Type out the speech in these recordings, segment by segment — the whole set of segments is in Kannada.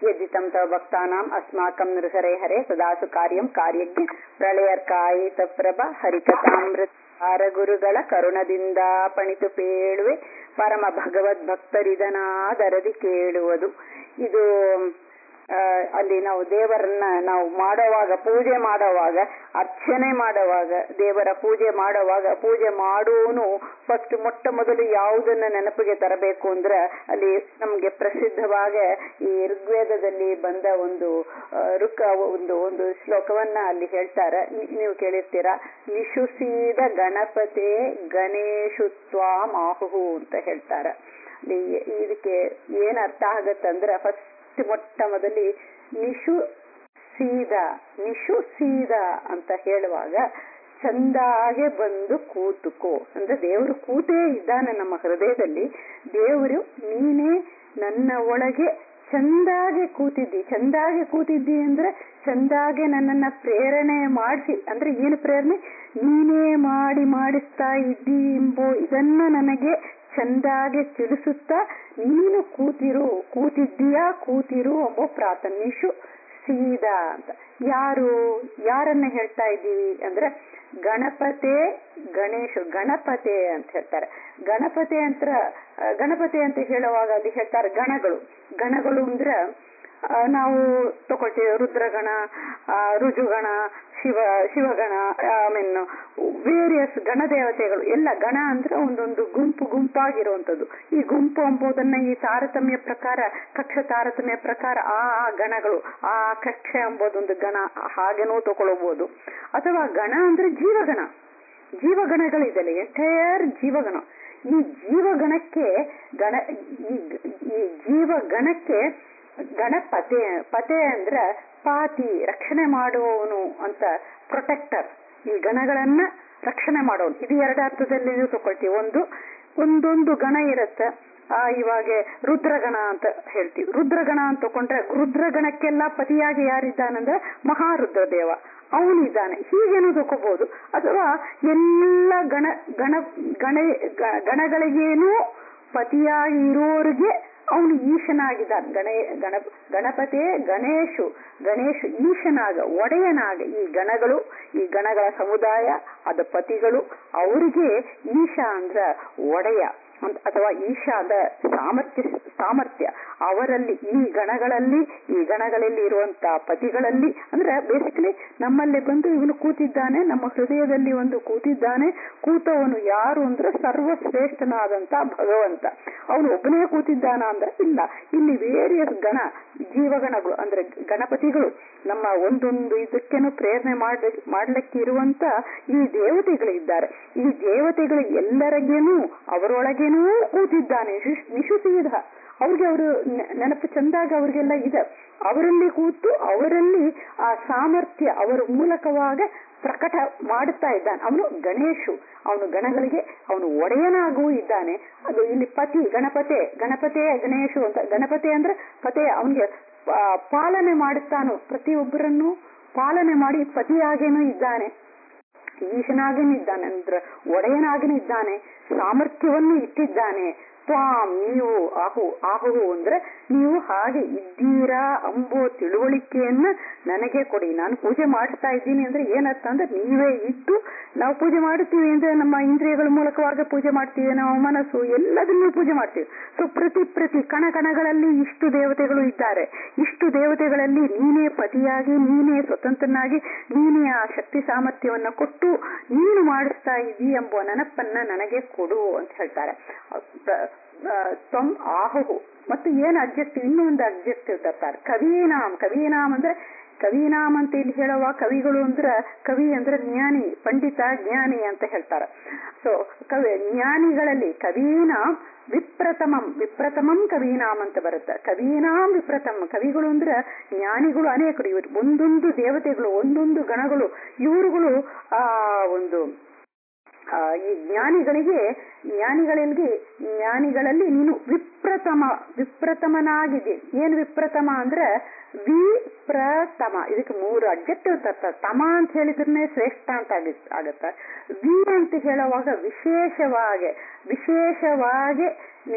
ಯಜ್ಜಿತಂ ತವ ಭಕ್ತಾನಾಂ ಅಸ್ಮಾಕಂ ನೃಹರೆ ಹರೆ ಸದಾಸು ಕಾರ್ಯಂ ಕಾರ್ಯಜ್ಞ ಪ್ರಳಯರ್ಕಾಯಿತ ಪ್ರಭ ಹರಿಕಥಾಮೃತ ಗುರುಗಳ ಕರುಣದಿಂದ ಪಣಿತು ಪೇಳುವೆ ಪರಮ ಭಗವದ್ ಭಕ್ತರಿದನಾದರದಿ ಕೇಳುವುದು ಇದು ಆ, ಅಲ್ಲಿ ನಾವು ದೇವರನ್ನ ನಾವು ಮಾಡುವಾಗ ಪೂಜೆ ಮಾಡುವಾಗ ಅರ್ಚನೆ ಮಾಡುವಾಗ ದೇವರ ಪೂಜೆ ಮಾಡುವಾಗ ಪೂಜೆ ಮಾಡೋನು ಫಸ್ಟ್ ಮೊಟ್ಟ ಮೊದಲು ಯಾವುದನ್ನ ನೆನಪಿಗೆ ತರಬೇಕು ಅಂದ್ರೆ ಅಲ್ಲಿ ನಮ್ಗೆ ಪ್ರಸಿದ್ಧವಾಗ ಈ ಋಗ್ವೇದದಲ್ಲಿ ಬಂದ ಒಂದು ಆ, ಋಕ್ ಒಂದು ಒಂದು ಶ್ಲೋಕವನ್ನ ಅಲ್ಲಿ ಹೇಳ್ತಾರೆ ನಿ- ನೀವು ಕೇಳಿರ್ತೀರಾ ನಿಶುಸೀದ ಗಣಪತೆ ಗಣೇಶುತ್ವಾಮಾಹುಹು ಅಂತ ಹೇಳ್ತಾರೆ ಅಲ್ಲಿ ಇದಕ್ಕೆ ಏನ್ ಅರ್ಥ ಆಗತ್ತಂದ್ರೆ ಫಸ್ಟ್ ಮೊಟ್ಟ ಮೊದಲಿ ನಿಶು ಸೀದ ನಿಶು ಸೀದ ಅಂತ ಹೇಳುವಾಗ ಚಂದಾಗೆ ಬಂದು ಕೂತುಕೋ ಅಂದ್ರೆ ದೇವರು ಕೂತೇ ಇದ್ದಾನೆ ನಮ್ಮ ಹೃದಯದಲ್ಲಿ ದೇವರು ನೀನೇ ನನ್ನ ಒಳಗೆ ಚಂದಾಗೆ ಕೂತಿದ್ದಿ ಚಂದಾಗೆ ಕೂತಿದ್ದಿ ಅಂದ್ರೆ ಚಂದಾಗೆ ನನ್ನನ್ನ ಪ್ರೇರಣೆ ಮಾಡಿಸಿ ಅಂದ್ರೆ ಏನು ಪ್ರೇರಣೆ ನೀನೇ ಮಾಡಿ ಮಾಡಿಸ್ತಾ ಇದ್ದಿ ಎಂಬೋ ಇದನ್ನ ನನಗೆ ಚಂದಾಗೆ ತಿಳಿಸುತ್ತಾ ನೀನು ಕೂತಿರು ಕೂತಿದ್ದೀಯಾ ಕೂತಿರು ಎಂಬೋ ಪ್ರಾರ್ಥನೆಶು ಸೀದಾ ಅಂತ ಯಾರು ಯಾರನ್ನ ಹೇಳ್ತಾ ಇದ್ದೀವಿ ಅಂದ್ರೆ ಗಣಪತೆ ಗಣೇಶ ಗಣಪತೆ ಅಂತ ಹೇಳ್ತಾರೆ ಗಣಪತಿ ಅಂತ ಆ, ಗಣಪತಿ ಅಂತ ಹೇಳುವಾಗ ಅಲ್ಲಿ ಹೇಳ್ತಾರೆ ಗಣಗಳು ಗಣಗಳು ಅಂದ್ರೆ ಆ, ನಾವು ತಗೊಳ್ತೇವೆ ರುದ್ರಗಣ ಆ, ರುಜುಗಣ ಶಿವ ಶಿವಗಣ ಐ ಮೀನ್ ವೇರಿಯಸ್ ಗಣದೇವತೆಗಳು ಎಲ್ಲ ಗಣ ಅಂದ್ರೆ ಒಂದೊಂದು ಗುಂಪು ಗುಂಪಾಗಿರುವಂತದ್ದು ಈ ಗುಂಪು ಎಂಬುದನ್ನ ಈ ತಾರತಮ್ಯ ಪ್ರಕಾರ ಕಕ್ಷ ತಾರತಮ್ಯ ಪ್ರಕಾರ ಆ ಆ ಗಣಗಳು ಆ ಕಕ್ಷೆ ಎಂಬುದೊಂದು ಗಣ ಹಾಗೇನೂ ತಗೊಳ್ಬಹುದು ಅಥವಾ ಗಣ ಅಂದ್ರೆ ಜೀವಗಣ ಜೀವಗಣಗಳಿದೆಲ್ಲ ಎಂಟೈರ್ ಜೀವಗಣ ಈ ಜೀವಗಣಕ್ಕೆ ಗಣ ಈ ಈ ಜೀವಗಣಕ್ಕೆ ಗಣಪತೆ ಪತೆ ಅಂದ್ರ ಪಾತಿ ರಕ್ಷಣೆ ಮಾಡುವವನು ಅಂತ ಪ್ರೊಟೆಕ್ಟರ್ ಈ ಗಣಗಳನ್ನ ರಕ್ಷಣೆ ಮಾಡೋನು ಇದು ಎರಡು ಅರ್ಥದಲ್ಲಿ ತಗೊಳ್ತೀವಿ ಒಂದು ಒಂದೊಂದು ಗಣ ಇರುತ್ತೆ ಆ ಇವಾಗ ರುದ್ರಗಣ ಅಂತ ಹೇಳ್ತೀವಿ ರುದ್ರಗಣ ಅಂತ ತಕೊಂಡ್ರೆ ರುದ್ರಗಣಕ್ಕೆಲ್ಲ ಪತಿಯಾಗಿ ಯಾರಿದ್ದಾನಂದ್ರೆ ಮಹಾರುದ್ರದೇವ ಅವನಿದ್ದಾನೆ ಹೀಗೇನು ತಗೋಬಹುದು ಅಥವಾ ಎಲ್ಲ ಗಣ ಗಣ ಗಣ ಗ- ಗಣಗಳಿಗೇನು ಪತಿಯಾಗಿ ಇರೋರಿಗೆ ಅವನು ಈಶನಾಗಿದ್ದಾನೆ ಗಣ ಗಣ ಗಣಪತಿಯೇ ಗಣೇಶು ಗಣೇಶು ಈಶನಾಗ ಒಡೆಯನಾಗ ಈ ಗಣಗಳು ಈ ಗಣಗಳ ಸಮುದಾಯ ಅದ ಪತಿಗಳು ಅವರಿಗೆ ಈಶ ಅಂದ್ರ ಒಡೆಯ ಅಂತ ಅಥವಾ ಈಶಾದ ಸಾಮರ್ಥ್ಯ ಸಾಮರ್ಥ್ಯ ಅವರಲ್ಲಿ ಈ ಗಣಗಳಲ್ಲಿ ಈ ಗಣಗಳಲ್ಲಿ ಇರುವಂತ ಪತಿಗಳಲ್ಲಿ ಅಂದ್ರೆ ಬೇಸಿಕಲಿ ನಮ್ಮಲ್ಲಿ ಬಂದು ಇವನು ಕೂತಿದ್ದಾನೆ ನಮ್ಮ ಹೃದಯದಲ್ಲಿ ಒಂದು ಕೂತಿದ್ದಾನೆ ಕೂತವನು ಯಾರು ಅಂದ್ರೆ ಸರ್ವಶ್ರೇಷ್ಠನಾದಂತ ಭಗವಂತ ಅವನು ಒಬ್ಬನೇ ಕೂತಿದ್ದಾನ ಅಂದ್ರೆ ಇಲ್ಲ ಇಲ್ಲಿ ವೇರಿಯಸ್ ಗಣ ಜೀವಗಣಗಳು ಅಂದ್ರೆ ಗಣಪತಿಗಳು ನಮ್ಮ ಒಂದೊಂದು ಇದಕ್ಕೇನು ಪ್ರೇರಣೆ ಮಾಡ ಮಾಡ್ಲಿಕ್ಕೆ ಇರುವಂತ ಈ ದೇವತೆಗಳು ಇದ್ದಾರೆ ಈ ದೇವತೆಗಳು ಎಲ್ಲರಿಗೇನು ಅವರೊಳಗೇನೂ ಕೂತಿದ್ದಾನೆ ನಿಶು- ನಿಶುಸೀದ ಅವ್ರಿಗೆ ಅವರು ನೆನಪು ಚಂದಾಗ ಅವ್ರಿಗೆಲ್ಲ ಇದೆ ಅವರಲ್ಲಿ ಕೂತು ಅವರಲ್ಲಿ ಆ ಸಾಮರ್ಥ್ಯ ಅವರ ಮೂಲಕವಾಗ ಪ್ರಕಟ ಮಾಡುತ್ತಾ ಇದ್ದಾನೆ ಅವನು ಗಣೇಶು ಅವನು ಗಣಗಳಿಗೆ ಅವನು ಒಡೆಯನಾಗೂ ಇದ್ದಾನೆ ಅದು ಇಲ್ಲಿ ಪತಿ ಗಣಪತೆ ಗಣಪತೆ ಗಣೇಶು ಅಂತ ಗಣಪತಿ ಅಂದ್ರೆ ಪತೆ ಅವನಿಗೆ ಪಾಲನೆ ಮಾಡುತ್ತಾನು ಪ್ರತಿಯೊಬ್ಬರನ್ನು ಪಾಲನೆ ಮಾಡಿ ಪತಿಯಾಗೇನೂ ಇದ್ದಾನೆ ಈಶನಾಗೇನು ಇದ್ದಾನೆ ಅಂದ್ರೆ ಒಡೆಯನಾಗೇನು ಇದ್ದಾನೆ ಸಾಮರ್ಥ್ಯವನ್ನು ಇಟ್ಟಿದ್ದಾನೆ ತ್ವಾಂ ನೀವು ಆಹು ಆಹು ಅಂದ್ರೆ ನೀವು ಹಾಗೆ ಇದ್ದೀರಾ ಅಂಬೋ ತಿಳುವಳಿಕೆಯನ್ನ ನನಗೆ ಕೊಡಿ ನಾನು ಪೂಜೆ ಮಾಡಿಸ್ತಾ ಇದ್ದೀನಿ ಅಂದ್ರೆ ಏನರ್ಥ ಅಂದ್ರೆ ನೀವೇ ಇಟ್ಟು ನಾವು ಪೂಜೆ ಮಾಡುತ್ತೀವಿ ಅಂದ್ರೆ ನಮ್ಮ ಇಂದ್ರಿಯಗಳ ಮೂಲಕವಾಗಿ ಪೂಜೆ ಮಾಡ್ತೀವಿ ನಾವು ಮನಸ್ಸು ಎಲ್ಲದನ್ನೂ ಪೂಜೆ ಮಾಡ್ತೀವಿ ಸೊ ಪ್ರತಿ ಪ್ರತಿ ಕಣ ಕಣಗಳಲ್ಲಿ ಇಷ್ಟು ದೇವತೆಗಳು ಇದ್ದಾರೆ ಇಷ್ಟು ದೇವತೆಗಳಲ್ಲಿ ನೀನೇ ಪತಿಯಾಗಿ ನೀನೇ ಸ್ವತಂತ್ರನಾಗಿ ನೀನೇ ಆ ಶಕ್ತಿ ಸಾಮರ್ಥ್ಯವನ್ನ ಕೊಟ್ಟು ನೀನು ಮಾಡಿಸ್ತಾ ಇದ್ದೀ ಎಂಬ ನೆನಪನ್ನ ನನಗೆ ಕೊಡು ಅಂತ ಹೇಳ್ತಾರೆ ಪ್ರ- ಆ, ತ್ವಂ ಆಹುಹು ಮತ್ತು ಏನ್ ಅಬ್ಜೆಕ್ಟಿವ್ ಇನ್ನೂ ಒಂದು ಅಬ್ಜೆಕ್ಟಿವ್ ತರ್ತಾರೆ ಕವೀನಾಮ್ ಕವೀನಾಮ್ ಅಂದ್ರೆ ಕವೀನಾಮ್ ಅಂತ ಇಲ್ಲಿ ಹೇಳುವ ಕವಿಗಳು ಅಂದ್ರ ಕವಿ ಅಂದ್ರೆ ಜ್ಞಾನಿ ಪಂಡಿತ ಜ್ಞಾನಿ ಅಂತ ಹೇಳ್ತಾರೆ ಸೊ ಕವಿ ಜ್ಞಾನಿಗಳಲ್ಲಿ ಕವೀನಾಮ್ ವಿಪ್ರತಮಂ ವಿಪ್ರತಮಂ ಕವೀನಾಮ್ ಅಂತ ಬರುತ್ತೆ ಕವೀನಾಮ್ ವಿಪ್ರತಮ ಕವಿಗಳು ಅಂದ್ರೆ ಜ್ಞಾನಿಗಳು ಅನೇಕರು ಇವರು ಒಂದೊಂದು ದೇವತೆಗಳು ಒಂದೊಂದು ಗಣಗಳು ಇವರುಗಳು ಆ ಒಂದು ಆ, ಈ ಜ್ಞಾನಿಗಳಿಗೆ ಜ್ಞಾನಿಗಳಿಗೆ ಜ್ಞಾನಿಗಳಲ್ಲಿ ನೀನು ವಿಪ್ರತಮ ವಿಪ್ರತಮನಾಗಿದೆ ಏನು ವಿಪ್ರತಮ ಅಂದ್ರೆ ವಿಪ್ರತಮ ಇದಕ್ಕೆ ಮೂರು ಅಡ್ಜೆಕ್ಟಿವ್ ತರ್ತಾರೆ ತಮ ಅಂತ ಹೇಳಿದ್ರೆ ಶ್ರೇಷ್ಠ ಅಂತ ಆಗಿ- ಆಗತ್ತ ವಿ ಅಂತ ಹೇಳುವಾಗ ವಿಶೇಷವಾಗಿ ವಿಶೇಷವಾಗಿ ನೀನು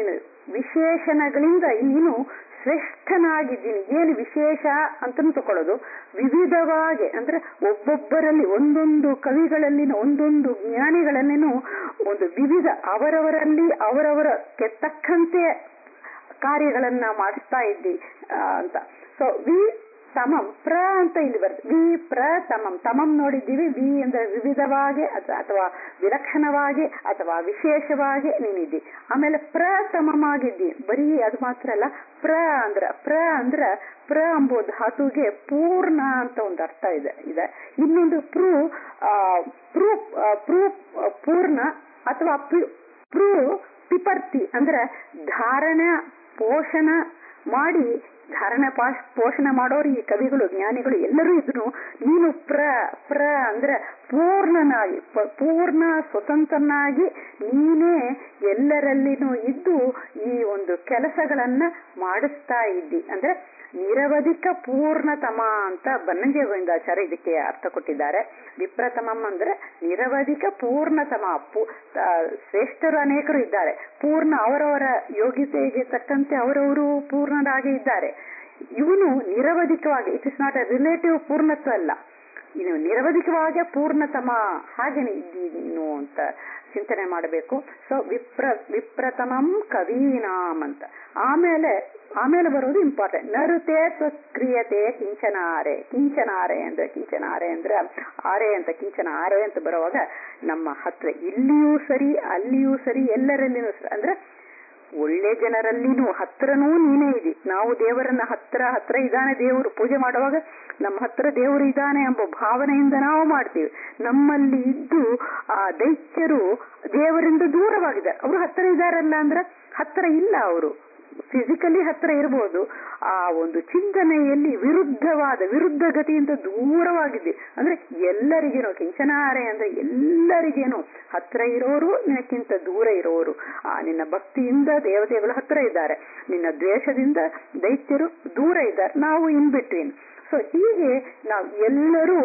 ವಿಶೇಷಣಗಳಿಂದ ನೀನು ಶ್ರೇಷ್ಠನಾಗಿದ್ದೀನಿ ಏನು ವಿಶೇಷ ಅಂತನೂ ತಕೊಳ್ಳೋದು ವಿವಿಧವಾಗಿ ಅಂದ್ರೆ ಒಬ್ಬೊಬ್ಬರಲ್ಲಿ ಒಂದೊಂದು ಕವಿಗಳಲ್ಲಿನ ಒಂದೊಂದು ಜ್ಞಾನಿಗಳಲ್ಲಿನೂ ಒಂದು ವಿವಿಧ ಅವರವರಲ್ಲಿ ಅವರವರ ತಕ್ಕಂತೆ ಕಾರ್ಯಗಳನ್ನ ಮಾಡಿಸ್ತಾ ಇದ್ದಿ ಆ, ಅಂತ ಸೊ ವಿ ಸಮಂ ಪ್ರ ಅಂತ ಇಲ್ಲಿ ಬರ್ತದೆ ವಿ ಪ್ರ ತಮಂ ತಮಂ ನೋಡಿದ್ದೀವಿ ವಿ ಅಂದ್ರೆ ವಿವಿಧವಾಗಿ ಅಥ- ಅಥವಾ ವಿಲಕ್ಷಣವಾಗಿ ಅಥವಾ ವಿಶೇಷವಾಗಿ ನೀನಿದ್ದಿ ಆಮೇಲೆ ಪ್ರ ಸಮಮಾಗಿದ್ದಿ ಬರೀ ಅದು ಮಾತ್ರ ಅಲ್ಲ ಪ್ರ ಅಂದ್ರ ಪ್ರ ಅಂದ್ರ ಪ್ರ ಎಂಬುವ ಧಾತುಗೆ ಪೂರ್ಣ ಅಂತ ಒಂದು ಅರ್ಥ ಇದೆ ಇದೆ ಇನ್ನೊಂದು ಪ್ರೂ ಆ, ಪ್ರೂ ಆ, ಪ್ರೂ ಆ, ಪೂರ್ಣ ಅಥವಾ ಪಿ- ಪ್ರೂ ಪಿಪರ್ತಿ ಅಂದ್ರೆ ಧಾರಣ ಪೋಷಣ ಮಾಡಿ ಧಾರಣ ಪಾಶ್ ಪೋಷಣ ಮಾಡೋರು ಈ ಕವಿಗಳು ಜ್ಞಾನಿಗಳು ಎಲ್ಲರೂ ಇದ್ರು ನೀನು ಪ್ರ ಪ್ರ ಅಂದ್ರೆ ಪೂರ್ಣನಾಗಿ ಪ- ಪೂರ್ಣ ಸ್ವತಂತ್ರನಾಗಿ ನೀನೇ ಎಲ್ಲರಲ್ಲಿನೂ ಇದ್ದು ಈ ಒಂದು ಕೆಲಸಗಳನ್ನ ಮಾಡಿಸ್ತಾ ಇದ್ದಿ ಅಂದ್ರೆ ನಿರವಧಿಕ ಪೂರ್ಣತಮ ಅಂತ ಬನ್ನಂಜೆ ಗೋವಿಂದಾಚಾರ್ಯ ಇದಕ್ಕೆ ಅರ್ಥ ಕೊಟ್ಟಿದ್ದಾರೆ ವಿಪ್ರತಮಂ ಅಂದ್ರೆ ನಿರವಧಿಕ ಪೂರ್ಣತಮ ಪೂ- ಆ, ಶ್ರೇಷ್ಠರು ಅನೇಕರು ಇದ್ದಾರೆ ಪೂರ್ಣ ಅವರವರ ಯೋಗ್ಯತೆಗೆ ತಕ್ಕಂತೆ ಅವರವರು ಪೂರ್ಣರಾಗಿ ಇದ್ದಾರೆ ಇವನು ನಿರವಧಿಕವಾಗಿ it is not a relative ಪೂರ್ಣತ್ವ ಅಲ್ಲ ಇನ್ನು ನಿರವಧಿಕವಾಗಿ ಪೂರ್ಣತಮ ಹಾಗೇನೆ ಇದ್ದೀನು ಅಂತ ಚಿಂತನೆ ಮಾಡಬೇಕು ಸೊ ವಿಪ್ರ ವಿಪ್ರತಮಂ ಕವೀನಾಮ್ ಅಂತ ಆಮೇಲೆ ಆಮೇಲೆ ಬರೋದು ಇಂಪಾರ್ಟೆಂಟ್ ನರುತೆ ತ್ವತ್ಕ್ರಿಯತೆ ಕಿಂಚನಾರೆ ಕಿಂಚನಾರೆ ಅಂದ್ರೆ ಕಿಂಚನಾರೆ ಅಂದ್ರೆ ಆರೆ ಅಂತ ಕಿಂಚನ ಆರೆ ಅಂತ ಬರುವಾಗ ನಮ್ಮ ಹತ್ರ ಇಲ್ಲಿಯೂ ಸರಿ ಅಲ್ಲಿಯೂ ಸರಿ ಎಲ್ಲರಲ್ಲಿನೂ ಸರಿ ಅಂದ್ರೆ ಒಳ್ಳೆ ಜನರಲ್ಲಿನೂ ಹತ್ರನೂ ನೀನೇ ಇದಿ ನಾವು ದೇವರನ್ನ ಹತ್ರ ಹತ್ರ ಇದ್ದಾನೆ ದೇವರು ಪೂಜೆ ಮಾಡುವಾಗ ನಮ್ಮ ಹತ್ರ ದೇವರು ಇದ್ದಾನೆ ಎಂಬ ಭಾವನೆಯಿಂದ ನಾವು ಮಾಡ್ತೀವಿ ನಮ್ಮಲ್ಲಿ ಇದ್ದು ಆ ದೈತ್ಯರು ದೇವರಿಂದ ದೂರವಾಗಿದ್ದಾರೆ ಅವರು ಹತ್ರ ಇದ್ದಾರಲ್ಲ ಅಂದ್ರೆ ಹತ್ರ ಇಲ್ಲ ಅವರು ಫಿಸಿಕಲಿ ಹತ್ರ ಇರಬಹುದು ಆ ಒಂದು ಚಿಂತನೆಯಲ್ಲಿ ವಿರುದ್ಧವಾದ ವಿರುದ್ಧ ಗತಿಯಿಂದ ದೂರವಾಗಿದೆ ಅಂದ್ರೆ ಎಲ್ಲರಿಗೇನೋ ಕಿಂಚನಾರೆ ಅಂದ್ರೆ ಎಲ್ಲರಿಗೇನೋ ಹತ್ರ ಇರೋರು ನಿನಕ್ಕಿಂತ ದೂರ ಇರೋರು ಆ ನಿನ್ನ ಭಕ್ತಿಯಿಂದ ದೇವತೆಗಳು ಹತ್ರ ಇದ್ದಾರೆ ನಿನ್ನ ದ್ವೇಷದಿಂದ ದೈತ್ಯರು ದೂರ ಇದ್ದಾರೆ ನಾವು ಇನ್ ಬಿಟ್ವೀನ್ ಸೊ ಹೀಗೆ ನಾವು ಎಲ್ಲರೂ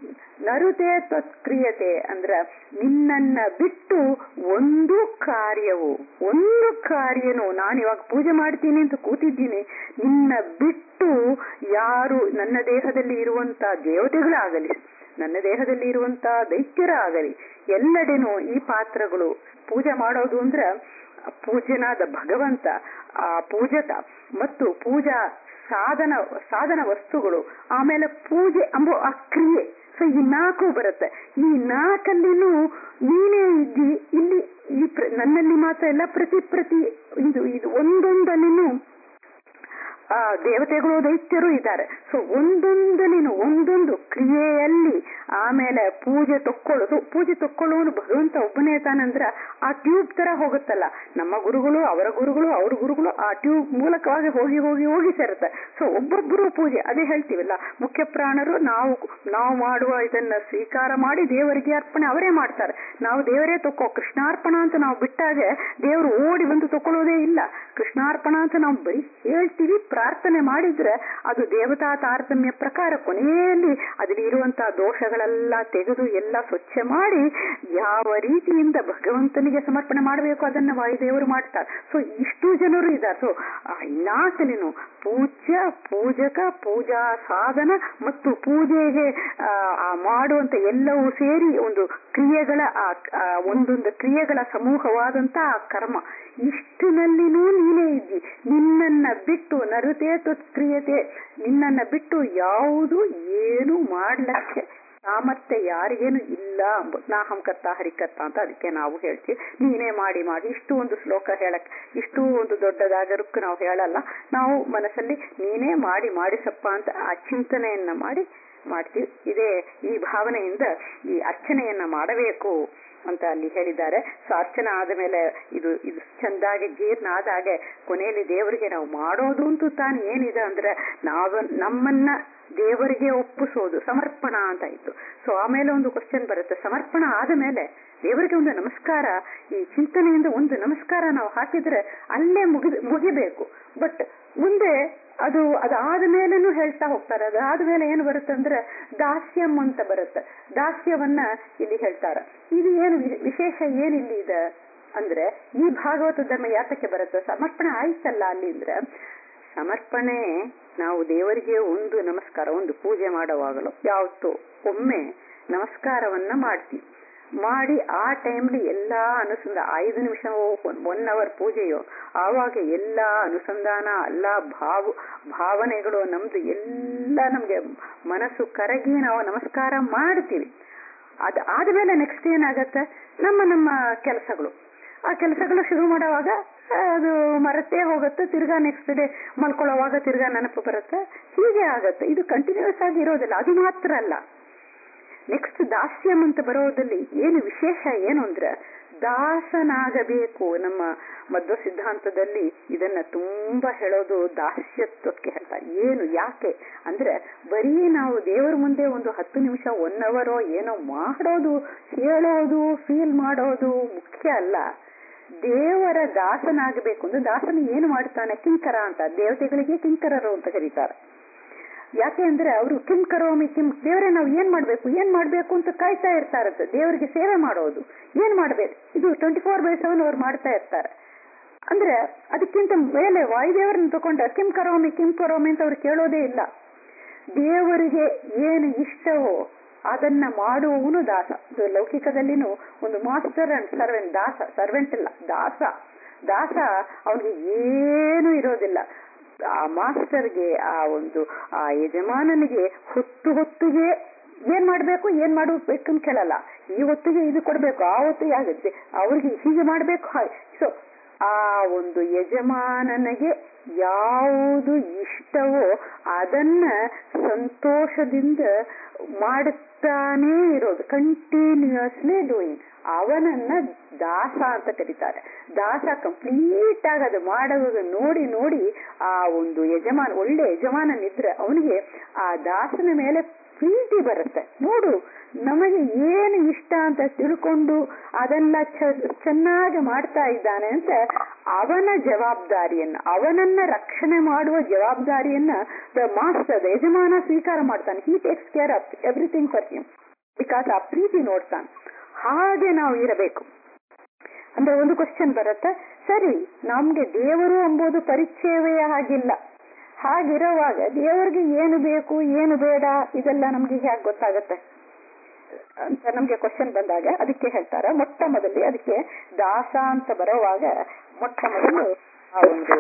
ನರುತೆ ತತ್ಕ್ರಿಯತೆ ಅಂದ್ರ ನಿನ್ನನ್ನ ಬಿಟ್ಟು ಒಂದು ಕಾರ್ಯವು ಒಂದು ಕಾರ್ಯನು ನಾನು ಇವಾಗ ಪೂಜೆ ಮಾಡ್ತೀನಿ ಅಂತ ಕೂತಿದ್ದೀನಿ ನಿನ್ನ ಬಿಟ್ಟು ಯಾರು ನನ್ನ ದೇಹದಲ್ಲಿ ಇರುವಂತ ದೇವತೆಗಳಾಗಲಿ ನನ್ನ ದೇಹದಲ್ಲಿ ಇರುವಂತ ದೈತ್ಯರಾಗಲಿ ಎಲ್ಲೆಡೆನೂ ಈ ಪಾತ್ರಗಳು ಪೂಜೆ ಮಾಡೋದು ಅಂದ್ರ ಪೂಜ್ಯನಾದ ಭಗವಂತ ಆ ಪೂಜಕ ಮತ್ತು ಪೂಜಾ ಸಾಧನ ಸಾಧನ ವಸ್ತುಗಳು ಆಮೇಲೆ ಪೂಜೆ ಎಂಬ ಆ ಕ್ರಿಯೆ ಸೊ ಈ ನಾಲ್ಕು ಬರುತ್ತೆ ಈ ನಾಲ್ಕಲ್ಲಿನೂ ನೀನೇ ಇದ್ದಿ ಇಲ್ಲಿ ಈ ಪ್ರ- ನನ್ನಲ್ಲಿ ಮಾತ್ರ ಇಲ್ಲ ಪ್ರತಿ ಪ್ರತಿ ಇದು ಇದು ಒಂದೊಂದಲ್ಲಿನೂ ಆ ದೇವತೆಗಳು ದೈತ್ಯರು ಇದ್ದಾರೆ ಸೊ ಒಂದೊಂದಲಿನ ಒಂದೊಂದು ಕ್ರಿಯೆಯಲ್ಲಿ ಆಮೇಲೆ ಪೂಜೆ ತಕ್ಕೊಳ್ಳೋದು ಪೂಜೆ ತಕ್ಕೊಳ್ಳೋನು ಭಗವಂತ ಒಬ್ಬನೇ ತಾನಂದ್ರ ಆ ಟ್ಯೂಬ್ ತರ ಹೋಗುತ್ತಲ್ಲ ನಮ್ಮ ಗುರುಗಳು ಅವರ ಗುರುಗಳು ಅವ್ರ ಗುರುಗಳು ಆ ಟ್ಯೂಬ್ ಮೂಲಕವಾಗಿ ಹೋಗಿ ಹೋಗಿ ಹೋಗಿ ಸೇರುತ್ತೆ ಸೊ ಒಬ್ಬೊಬ್ಬರು ಪೂಜೆ ಅದೇ ಹೇಳ್ತೀವಲ್ಲ ಮುಖ್ಯ ಪ್ರಾಣರು ನಾವು ನಾವು ಮಾಡುವ ಇದನ್ನ ಸ್ವೀಕಾರ ಮಾಡಿ ದೇವರಿಗೆ ಅರ್ಪಣೆ ಅವರೇ ಮಾಡ್ತಾರೆ ನಾವು ದೇವರೇ ತಕ್ಕೋ ಕೃಷ್ಣಾರ್ಪಣ ಅಂತ ನಾವು ಬಿಟ್ಟಾಗೆ ದೇವರು ಓಡಿ ಬಂದು ತಕೊಳ್ಳೋದೇ ಇಲ್ಲ ಕೃಷ್ಣಾರ್ಪಣ ಅಂತ ನಾವು ಬರೀ ಹೇಳ್ತೀವಿ ಪ್ರಾರ್ಥನೆ ಮಾಡಿದ್ರೆ ಅದು ದೇವತಾ ತಾರತಮ್ಯ ಪ್ರಕಾರ ಕೊನೆಯಲ್ಲಿ ಅದಲ್ಲಿ ಇರುವಂತಹ ದೋಷಗಳೆಲ್ಲ ತೆಗೆದು ಎಲ್ಲ ಸ್ವಚ್ಛ ಮಾಡಿ ಯಾವ ರೀತಿಯಿಂದ ಭಗವಂತನಿಗೆ ಸಮರ್ಪಣೆ ಮಾಡಬೇಕು ಅದನ್ನ ವಾಯುದೇವರು ಮಾಡ್ತಾರೆ ಸೊ ಇಷ್ಟು ಜನರು ಇದ್ದಾರೆ ಸೊ ನಾಲ್ಕನೇನು ಪೂಜ್ಯ ಪೂಜಕ ಪೂಜಾ ಸಾಧನ ಮತ್ತು ಪೂಜೆಗೆ ಆ, ಆ ಮಾಡುವಂತ ಎಲ್ಲವೂ ಸೇರಿ ಒಂದು ಕ್ರಿಯೆಗಳ ಆ ಆ ಒಂದೊಂದು ಕ್ರಿಯೆಗಳ ಸಮೂಹವಾದಂತ ಆ ಕರ್ಮ ಇಷ್ಟಿನಲ್ಲಿನೂ ನೀನೇ ಇದ್ದಿ ನಿನ್ನನ್ನ ಬಿಟ್ಟು ನರುತೆ ಕ್ರಿಯತೆ ನಿನ್ನನ್ನ ಬಿಟ್ಟು ಯಾವುದು ಏನು ಮಾಡ್ಲಕ್ಕೆ ಸಾಮರ್ಥ್ಯ ಯಾರಿಗೇನು ಇಲ್ಲ ಅಂಬುದು ನಾ ಹಂಕರ್ತ ಹರಿಕರ್ತ ಅಂತ ಅದಕ್ಕೆ ನಾವು ಹೇಳ್ತೀವಿ ನೀನೇ ಮಾಡಿ ಮಾಡಿ ಇಷ್ಟು ಒಂದು ಶ್ಲೋಕ ಹೇಳಕ್ ಇಷ್ಟು ಒಂದು ದೊಡ್ಡದಾಗರಕ್ಕೂ ನಾವು ಹೇಳಲ್ಲ ನಾವು ಮನಸ್ಸಲ್ಲಿ ನೀನೇ ಮಾಡಿ ಮಾಡಿಸಪ್ಪ ಅಂತ ಆ ಚಿಂತನೆಯನ್ನ ಮಾಡಿ ಮಾಡ್ತೀವಿ ಇದೇ ಈ ಭಾವನೆಯಿಂದ ಈ ಅರ್ಚನೆಯನ್ನ ಮಾಡಬೇಕು ಅಂತ ಅಲ್ಲಿ ಹೇಳಿದ್ದಾರೆ ಸೊ ಅರ್ಚನೆ ಆದ ಮೇಲೆ ಇದು ಇದು ಚಂದಾಗಿ ಜೀರ್ಣ ಆದಾಗೆ ಕೊನೆಯಲ್ಲಿ ದೇವರಿಗೆ ನಾವು ಮಾಡೋದು ಅಂತೂ ತಾನು ಏನಿದೆ ಅಂದ್ರೆ ನಾವು ನಮ್ಮನ್ನ ದೇವರಿಗೆ ಒಪ್ಪಿಸೋದು ಸಮರ್ಪಣ ಅಂತ ಇತ್ತು ಸೊ ಆಮೇಲೆ ಒಂದು ಕ್ವಶನ್ ಬರುತ್ತೆ ಸಮರ್ಪಣ ಆದ ಮೇಲೆ ದೇವರಿಗೆ ಒಂದು ನಮಸ್ಕಾರ ಈ ಚಿಂತನೆಯಿಂದ ಒಂದು ನಮಸ್ಕಾರ ನಾವು ಹಾಕಿದ್ರೆ ಅಲ್ಲೇ ಮುಗಿ ಮುಗಿಬೇಕು ಬಟ್ ಮುಂದೆ ಅದು ಅದಾದ ಮೇಲೇನು ಹೇಳ್ತಾ ಹೋಗ್ತಾರೆ ಅದಾದ ಮೇಲೆ ಏನು ಬರುತ್ತೆ ಅಂದ್ರೆ ದಾಸ್ಯಂ ಅಂತ ಬರುತ್ತೆ ದಾಸ್ಯವನ್ನ ಇಲ್ಲಿ ಹೇಳ್ತಾರೆ ಇದು ಏನು ವಿ- ವಿಶೇಷ ಏನಿಲ್ಲಿ ಇದೆ ಅಂದ್ರೆ ಈ ಭಾಗವತ ಧರ್ಮ ಯಾತಕ್ಕೆ ಬರುತ್ತೆ ಸಮರ್ಪಣೆ ಆಯ್ತಲ್ಲ ಅಲ್ಲಿ ಅಂದ್ರೆ ಸಮರ್ಪಣೆ ನಾವು ದೇವರಿಗೆ ಒಂದು ನಮಸ್ಕಾರ ಒಂದು ಪೂಜೆ ಮಾಡುವಾಗಲೂ ಯಾವತ್ತೂ ಒಮ್ಮೆ ನಮಸ್ಕಾರವನ್ನ ಮಾಡ್ತೀವಿ ಮಾಡಿ ಆ ಟೈಮ್ಲಿ ಎಲ್ಲಾ ಅನುಸಂಧ ಐದು ನಿಮಿಷ ಒನ್ ಅವರ್ ಪೂಜೆಯೋ ಆವಾಗ ಎಲ್ಲಾ ಅನುಸಂಧಾನ ಎಲ್ಲ ಭಾವ ಭಾವನೆಗಳು ನಮ್ದು ಎಲ್ಲ ನಮ್ಗೆ ಮನಸ್ಸು ಕರಗಿ ನಾವು ನಮಸ್ಕಾರ ಮಾಡ್ತೀವಿ ಅದ್ ಆದ್ಮೇಲೆ ನೆಕ್ಸ್ಟ್ ಏನಾಗತ್ತೆ ನಮ್ಮ ನಮ್ಮ ಕೆಲಸಗಳು ಆ ಕೆಲಸಗಳು ಶುರು ಮಾಡುವಾಗ ಅದು ಮರತ್ತೇ ಹೋಗುತ್ತೆ ತಿರ್ಗಾ ನೆಕ್ಸ್ಟ್ ಡೇ ಮಲ್ಕೊಳ್ಳೋವಾಗ ತಿರ್ಗಾ ನೆನಪು ಬರುತ್ತೆ ಹೀಗೆ ಆಗತ್ತೆ ಇದು ಕಂಟಿನ್ಯೂಸ್ ಆಗಿ ಇರೋದಿಲ್ಲ ಅದು ಮಾತ್ರ ಅಲ್ಲ ನೆಕ್ಸ್ಟ್ ದಾಸ್ಯಂ ಅಂತ ಬರೋದಲ್ಲಿ ಏನು ವಿಶೇಷ ಏನು ಅಂದ್ರೆ ದಾಸನಾಗಬೇಕು ನಮ್ಮ ಮಧ್ವ ಸಿದ್ಧಾಂತದಲ್ಲಿ ಇದನ್ನ ತುಂಬಾ ಹೇಳೋದು ದಾಸ್ಯತ್ವಕ್ಕೆ ಹೇಳ್ತಾರೆ ಏನು ಯಾಕೆ ಅಂದ್ರೆ ಬರೀ ನಾವು ದೇವರ ಮುಂದೆ ಒಂದು ಹತ್ತು ನಿಮಿಷ ಒನ್ ಅವರೋ ಏನೋ ಮಾಡೋದು ಹೇಳೋದು ಫೀಲ್ ಮಾಡೋದು ಮುಖ್ಯ ಅಲ್ಲ ದೇವರ ದಾಸನಾಗಬೇಕು ಅಂದ್ರೆ ದಾಸನ ಏನು ಮಾಡ್ತಾನೆ ಕಿಂಕರ ಅಂತ ದೇವತೆಗಳಿಗೆ ಕಿಂಕರರು ಅಂತ ಕರೀತಾರೆ ಯಾಕೆ ಅಂದ್ರೆ ಅವರು ಕಿಂ ಕರೋಮಿ ಕಿಂ ದೇವರೇ ನಾವು ಏನ್ ಮಾಡ್ಬೇಕು ಏನ್ ಮಾಡ್ಬೇಕು ಅಂತ ಕಾಯ್ತಾ ಇರ್ತಾರಂತೆ ದೇವರಿಗೆ ಸೇವೆ ಮಾಡೋದು ಏನ್ ಮಾಡ್ಬೇಕು ಇದು ಟ್ವೆಂಟಿ ಫೋರ್ ಬೈ ಸೆವೆನ್ ಅವ್ರು ಮಾಡ್ತಾ ಇರ್ತಾರೆ ಅಂದ್ರೆ ಅದಕ್ಕಿಂತ ಮೇಲೆ ವಾಯುದೇವರನ್ನ ತಗೊಂಡ ಕಿಂ ಕರೋಮಿ ಕಿಂ ಕರೋಮಿ ಅಂತ ಅವ್ರು ಕೇಳೋದೇ ಇಲ್ಲ ದೇವರಿಗೆ ಏನು ಇಷ್ಟವೋ ಅದನ್ನ ಮಾಡುವವನು ದಾಸ ಇದು ಲೌಕಿಕದಲ್ಲಿನೂ ಒಂದು ಮಾಸ್ಟರ್ ಅಂಡ್ ಸರ್ವೆಂಟ್ ದಾಸ ಸರ್ವೆಂಟ್ ಇಲ್ಲ ದಾಸ ದಾಸ ಅವನಿಗೆ ಏನು ಇರೋದಿಲ್ಲ ಆ ಮಾಸ್ಟರ್ಗೆ ಆ ಒಂದು ಆ ಯಜಮಾನನಿಗೆ ಹೊತ್ತು ಹೊತ್ತಿಗೆ ಏನ್ ಮಾಡ್ಬೇಕು ಏನ್ ಮಾಡಬೇಕು ಅಂತ ಕೇಳಲ್ಲ ಈ ಹೊತ್ತಿಗೆ ಇದು ಕೊಡ್ಬೇಕು ಆ ಹೊತ್ತಿಗೆ ಆಗುತ್ತೆ ಅವ್ರಿಗೆ ಹೀಗೆ ಮಾಡ್ಬೇಕು ಸೊ ಆ ಒಂದು ಯಜಮಾನನಿಗೆ ಯಾವುದು ಇಷ್ಟವೋ ಅದನ್ನ ಸಂತೋಷದಿಂದ ಮಾಡುತ್ತಾನೇ ಇರೋದು ಕಂಟಿನ್ಯೂಸ್ಲಿ ಡೂಯಿಂಗ್ ಅವನನ್ನ ದಾಸ ಅಂತ ಕರೀತಾರೆ ದಾಸ ಕಂಪ್ಲೀಟ್ ಆಗಿ ಅದು ಮಾಡುವಾಗ ನೋಡಿ ನೋಡಿ ಆ ಒಂದು ಯಜಮಾನ ಒಳ್ಳೆ ಯಜಮಾನನಿದ್ರೆ ಅವನಿಗೆ ಆ ದಾಸನ ಮೇಲೆ ಪ್ರೀತಿ ಬರುತ್ತೆ ನೋಡು ನಮಗೆ ಏನು ಇಷ್ಟ ಅಂತ ತಿಳ್ಕೊಂಡು ಅದೆಲ್ಲ ಚೆನ್ನಾಗಿ ಮಾಡ್ತಾ ಇದ್ದಾನೆ ಅಂತ ಅವನ ಜವಾಬ್ದಾರಿಯನ್ನ ಅವನನ್ನ ರಕ್ಷಣೆ ಮಾಡುವ ಜವಾಬ್ದಾರಿಯನ್ನ ದ ಮಾಸ್ಟರ್ ದ ಯಜಮಾನ ಸ್ವೀಕಾರ ಮಾಡ್ತಾನೆ he takes care of everything for him because ಆ ಪ್ರೀತಿ ನೋಡ್ತಾನೆ ಹಾಗೆ ನಾವು ಇರಬೇಕು ಅಂದ್ರೆ ಒಂದು ಕ್ವಶನ್ ಬರುತ್ತೆ ಸರಿ ನಮ್ಗೆ ದೇವರು ಎಂಬುದು ಪರಿಚಯವೇ ಆಗಿಲ್ಲ ಹಾಗಿರುವಾಗ ದೇವರಿಗೆ ಏನು ಬೇಕು ಏನು ಬೇಡ ಇದೆಲ್ಲ ನಮ್ಗೆ ಹೇಗೆ ಗೊತ್ತಾಗತ್ತೆ ಅಂತ ನಮ್ಗೆ ಕ್ವಶನ್ ಬಂದಾಗ ಅದಕ್ಕೆ ಹೇಳ್ತಾರೆ ಮೊಟ್ಟ ಮೊದಲಿ ಅದಕ್ಕೆ ದಾಸ ಅಂತ ಬರುವಾಗ ಮೊಟ್ಟ ಮೊದಲು ಆ ಒಂದು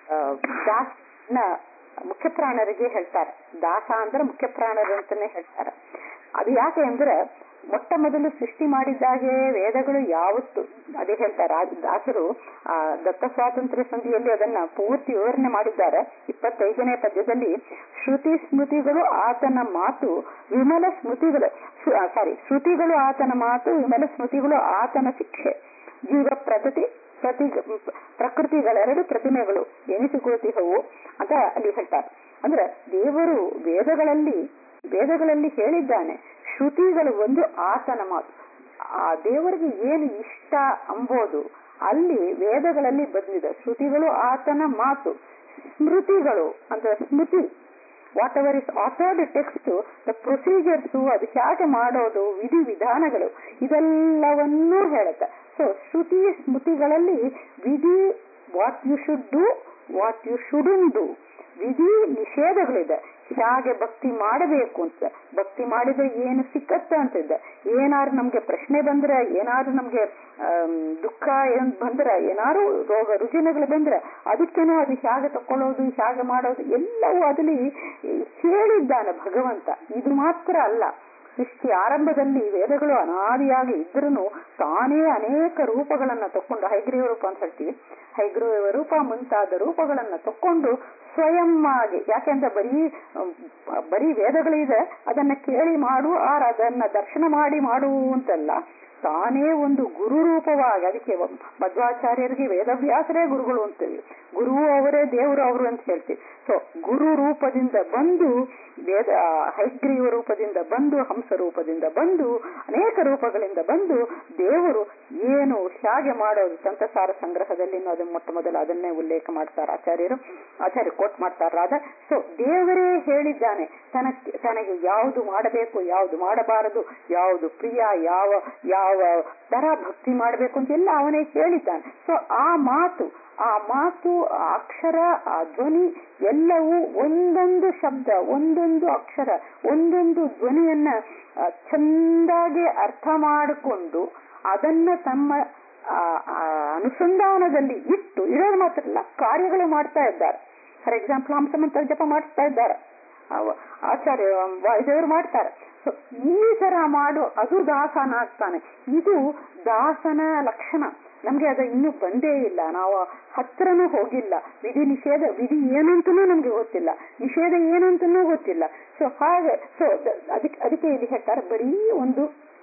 ದಾಸನ ಮುಖ್ಯ ಪ್ರಾಣರಿಗೆ ಹೇಳ್ತಾರೆ ದಾಸ ಅಂದ್ರೆ ಮುಖ್ಯ ಪ್ರಾಣರು ಅಂತಾನೆ ಹೇಳ್ತಾರೆ ಅದು ಯಾಕೆ ಅಂದ್ರೆ ಮೊಟ್ಟ ಮೊದಲು ಸೃಷ್ಟಿ ಮಾಡಿದ್ದಾಗೆ ವೇದಗಳು ಯಾವತ್ತು ಅದೇ ಹೇಳ್ತಾರೆ ದಾಸರು ಆ ದತ್ತ ಸ್ವಾತಂತ್ರ್ಯ ಸಂಧಿಯಲ್ಲಿ ಅದನ್ನ ಪೂರ್ತಿ ವಿವರಣೆ ಮಾಡಿದ್ದಾರೆ ಇಪ್ಪತ್ತೈದನೇ ಪದ್ಯದಲ್ಲಿ ಶ್ರುತಿ ಸ್ಮೃತಿಗಳು ಆತನ ಮಾತು ವಿಮಲ ಸ್ಮೃತಿಗಳು ಸಾರಿ ಶ್ರುತಿಗಳು ಆತನ ಮಾತು ವಿಮಲ ಸ್ಮೃತಿಗಳು ಆತನ ಶಿಕ್ಷೆ ಜೀವ ಪ್ರಗತಿ ಪ್ರತಿ ಪ್ರಕೃತಿಗಳೆರಡು ಪ್ರತಿಮೆಗಳು ಎನಿಸಿಕೊಳ್ಳುತ್ತಿಹವು ಅಂತ ಅಲ್ಲಿ ಹೇಳ್ತಾರೆ ಅಂದ್ರೆ ದೇವರು ವೇದಗಳಲ್ಲಿ ವೇದಗಳಲ್ಲಿ ಹೇಳಿದ್ದಾನೆ ಶ್ರುತಿಗಳು ಒಂದು ಆತನ ಮಾತು ಆ ದೇವರಿಗೆ ಏನು ಇಷ್ಟ ಅಂಬೋದು ಅಲ್ಲಿ ವೇದಗಳಲ್ಲಿ ಬಂದಿದೆ ಶ್ರುತಿಗಳು ಆತನ ಮಾತು ಸ್ಮೃತಿಗಳು ಅಂದ್ರೆ ಸ್ಮೃತಿ whatever is authored text the procedures ಅದು ಹೇಗೆ ಮಾಡೋದು ವಿಧಿ ವಿಧಾನಗಳು ಇದೆಲ್ಲವನ್ನೂ ಹೇಳುತ್ತೆ ಸೊ ಶ್ರುತಿ ಸ್ಮೃತಿಗಳಲ್ಲಿ ವಿಧಿ what you should do what you shouldn't do ವಿಧಿ ನಿಷೇಧಗಳಿದೆ ಹೇಗೆ ಭಕ್ತಿ ಮಾಡಬೇಕು ಅಂತ ಭಕ್ತಿ ಮಾಡಿದ್ರೆ ಏನು ಸಿಕ್ಕತ್ತ ಅಂತಿದ್ದೆ ಏನಾದ್ರು ನಮ್ಗೆ ಪ್ರಶ್ನೆ ಬಂದ್ರೆ ಏನಾದ್ರು ನಮ್ಗೆ ದುಃಖ ಏನ್ ಬಂದ್ರೆ ಏನಾರು ರೋಗ ರುಜಿನಗಳು ಬಂದ್ರೆ ಅದಕ್ಕೇನೋ ಅದು ಹೇಗೆ ತಕೊಳ್ಳೋದು ಹೇಗೆ ಮಾಡೋದು ಎಲ್ಲವೂ ಅದಲ್ಲಿ ಹೇಳಿದ್ದಾನೆ ಭಗವಂತ ಇದು ಮಾತ್ರ ಅಲ್ಲ ಸೃಷ್ಟಿ ಆರಂಭದಲ್ಲಿ ವೇದಗಳು ಅನಾದಿಯಾಗಿ ಇದ್ರೂ ತಾನೇ ಅನೇಕ ರೂಪಗಳನ್ನ ತಕೊಂಡು ಹೈಗ್ರೀವ ರೂಪ ಅಂತ ಹೇಳ್ತೀವಿ ಹೈಗ್ರೀವ ರೂಪ ಮುಂತಾದ ರೂಪಗಳನ್ನ ತಕೊಂಡು ಸ್ವಯಂ ಆಗಿ ಯಾಕೆಂದ್ರೆ ಬರೀ ಬರೀ ವೇದಗಳಿದೆ ಅದನ್ನ ಕೇಳಿ ಮಾಡು ಆರ್ ಅದನ್ನ ದರ್ಶನ ಮಾಡಿ ಮಾಡು ಅಂತಲ್ಲ ತಾನೇ ಒಂದು ಗುರು ರೂಪವಾಗಿ ಅದಕ್ಕೆ ಮಧ್ವಾಚಾರ್ಯರಿಗೆ ವೇದವ್ಯಾಸರೇ ಗುರುಗಳು ಅಂತೀವಿ ಗುರು ಅವರೇ ದೇವರು ಅವರು ಅಂತ ಹೇಳ್ತೀವಿ ಸೊ ಗುರು ರೂಪದಿಂದ ಬಂದು ವೇದ ಹೈಗ್ರೀವ ರೂಪದಿಂದ ಬಂದು ಹಂಸ ರೂಪದಿಂದ ಬಂದು ಅನೇಕ ರೂಪಗಳಿಂದ ಬಂದು ದೇವರು ಏನು ಹೇಗೆ ಮಾಡೋದು ಸಂತಸಾರ ಸಂಗ್ರಹದಲ್ಲಿ ಅದು ಮೊಟ್ಟ ಮೊದಲು ಅದನ್ನೇ ಉಲ್ಲೇಖ ಮಾಡ್ತಾರೆ ಆಚಾರ್ಯರು ಆಚಾರ್ಯ ಕೋಟ್ ಮಾಡ್ತಾರಾದ ಸೊ ದೇವರೇ ಹೇಳಿದ್ದಾನೆ ತನಕ್ಕೆ ತನಗೆ ಯಾವುದು ಮಾಡಬೇಕು ಯಾವುದು ಮಾಡಬಾರದು ಯಾವುದು ಪ್ರಿಯ ಯಾವ ಯಾವ ಯಾವ ತರ ಭಕ್ತಿ ಮಾಡಬೇಕು ಅಂತ ಎಲ್ಲ ಅವನೇ ಹೇಳಿದ್ದಾನೆ ಸೊ ಆ ಮಾತು ಆ ಮಾತು ಆ ಅಕ್ಷರ ಆ ಧ್ವನಿ ಎಲ್ಲವೂ ಒಂದೊಂದು ಶಬ್ದ ಒಂದೊಂದು ಅಕ್ಷರ ಒಂದೊಂದು ಧ್ವನಿಯನ್ನ ಆ, ಚಂದಾಗಿ ಅರ್ಥ ಮಾಡಿಕೊಂಡು ಅದನ್ನ ತಮ್ಮ ಆ, ಆ ಅನುಸಂಧಾನದಲ್ಲಿ ಇಟ್ಟು ಇರೋದು ಮಾತ್ರ ಅಲ್ಲ ಕಾರ್ಯಗಳು ಮಾಡ್ತಾ ಇದ್ದಾರೆ ಫಾರ್ ಎಕ್ಸಾಂಪಲ್ ಹಂಸಮಂತ್ರ ಜಪ ಮಾಡಿಸ್ತಾ ಇದ್ದಾರೆ ಅವ- ಆಚಾರ್ಯ ವಾಯುದೇವರು ಮಾಡ್ತಾರೆ ಸೊ ಈ ತರ ಮಾಡು ಅದು ದಾಸನ ಆಗ್ತಾನೆ ಇದು ದಾಸನ ಲಕ್ಷಣ ನಮ್ಗೆ ಅದು ಇನ್ನೂ ಬಂದೇ ಇಲ್ಲ ನಾವು ಹತ್ರನೂ ಹೋಗಿಲ್ಲ ವಿಧಿ ನಿಷೇಧ ವಿಧಿ ಏನಂತನೂ ನಮ್ಗೆ ಗೊತ್ತಿಲ್ಲ ನಿಷೇಧ ಏನಂತನೂ ಗೊತ್ತಿಲ್ಲ ಸೊ ಹಾಗೆ ಸೊ ಅದಕ್ಕೆ ಅದಕ್ಕೆ ಇಲ್ಲಿ ಹೇಳ್ತಾರೆ ಬರೀ ಒಂದು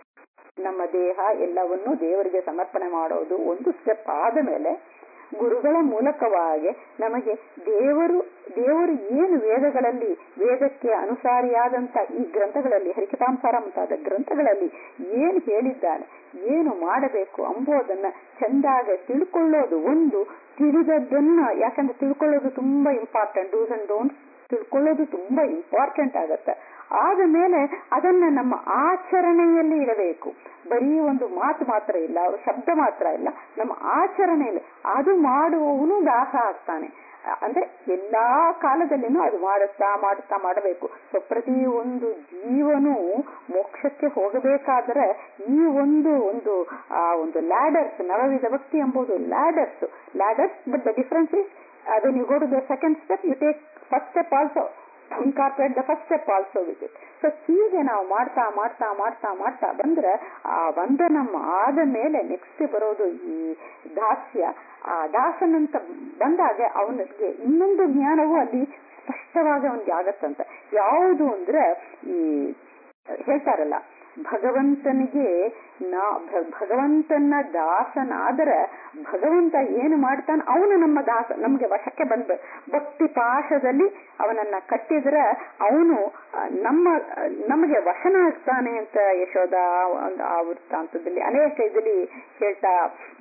ನಮ್ಮ ದೇಹ ಎಲ್ಲವನ್ನೂ ದೇವರಿಗೆ ಸಮರ್ಪಣೆ ಮಾಡೋದು ಒಂದು ಸ್ಟೆಪ್ ಆದ ಮೇಲೆ ಗುರುಗಳ ಮೂಲಕವಾಗಿ ನಮಗೆ ದೇವರು ದೇವರು ಏನು ವೇದಗಳಲ್ಲಿ ವೇದಕ್ಕೆ ಅನುಸಾರಿಯಾದಂತ ಈ ಗ್ರಂಥಗಳಲ್ಲಿ ಹರಿಕತಾಂಸಾರ ಮುಂತಾದ ಗ್ರಂಥಗಳಲ್ಲಿ ಏನು ಹೇಳಿದ್ದಾನೆ ಏನು ಮಾಡಬೇಕು ಅಂಬೋದನ್ನ ಚಂದಾಗ ತಿಳ್ಕೊಳ್ಳೋದು ಒಂದು ತಿಳಿದದ್ದನ್ನ ಯಾಕಂದ್ರೆ ತಿಳ್ಕೊಳ್ಳೋದು ತುಂಬಾ ಇಂಪಾರ್ಟೆಂಟ್ ಡೂಸ್ ಅಂಡ್ ಡೋಂಟ್ ತಿಳ್ಕೊಳ್ಳೋದು ತುಂಬಾ ಇಂಪಾರ್ಟೆಂಟ್ ಆಗತ್ತೆ ಆದ ಮೇಲೆ ಅದನ್ನ ನಮ್ಮ ಆಚರಣೆಯಲ್ಲಿ ಇಡಬೇಕು ಬರೀ ಒಂದು ಮಾತು ಮಾತ್ರ ಇಲ್ಲ ಅವ್ರ ಶಬ್ದ ಮಾತ್ರ ಇಲ್ಲ ನಮ್ಮ ಆಚರಣೆಯಲ್ಲಿ ಅದು ಮಾಡುವವನು ದಾಸ ಆಗ್ತಾನೆ ಅಂದ್ರೆ ಎಲ್ಲಾ ಕಾಲದಲ್ಲಿನೂ ಅದು ಮಾಡುತ್ತಾ ಮಾಡುತ್ತಾ ಮಾಡಬೇಕು ಸೊ ಪ್ರತಿ ಒಂದು ಜೀವನು ಮೋಕ್ಷಕ್ಕೆ ಹೋಗಬೇಕಾದ್ರೆ ಈ ಒಂದು ಒಂದು ಆ ಒಂದು ಲ್ಯಾಡರ್ಸ್ ನವವಿಧ ಭಕ್ತಿ ಎಂಬುದು ladders ladders but the difference is when you go to the second step, you take first step also, incorporate the first step also with it. So ಹೀಗೆ ನಾವು ಮಾಡ್ತಾ ಮಾಡ್ತಾ ಮಾಡ್ತಾ ಮಾಡ್ತಾ ಬಂದ್ರೆ ಆ ವಂದನ ಆದ ಮೇಲೆ ನೆಕ್ಸ್ಟ್ ಬರೋದು ಈ ದಾಸ್ಯ ಆ ದಾಸನಂತ ಬಂದಾಗ ಅವನಿಗೆ ಇನ್ನೊಂದು ಜ್ಞಾನವೂ ಅಲ್ಲಿ ಸ್ಪಷ್ಟವಾಗಿ ಅವನಿಗೆ ಆಗತ್ತಂತ ಯಾವುದು ಅಂದ್ರೆ ಈ ಹೇಳ್ತಾರಲ್ಲ ಭಗವಂತನಿಗೆ ನಾ ಭ- ಭಗವಂತನ ದಾಸನಾದರೆ ಭಗವಂತ ಏನು ಮಾಡ್ತಾನ ಅವನು ನಮ್ಮ ದಾಸ ನಮ್ಗೆ ವಶಕ್ಕೆ ಬಂದ ಭಕ್ತಿ ಪಾಶದಲ್ಲಿ ಅವನನ್ನ ಕಟ್ಟಿದ್ರೆ ಅವನು ನಮ್ಮ ಆ, ನಮಗೆ ವಶನಾಗ್ತಾನೆ ಅಂತ ಯಶೋದ ಒಂದು ಆ ವೃತ್ತಾಂತದಲ್ಲಿ ಅನೇಕ ಇದರಲ್ಲಿ ಹೇಳ್ತಾ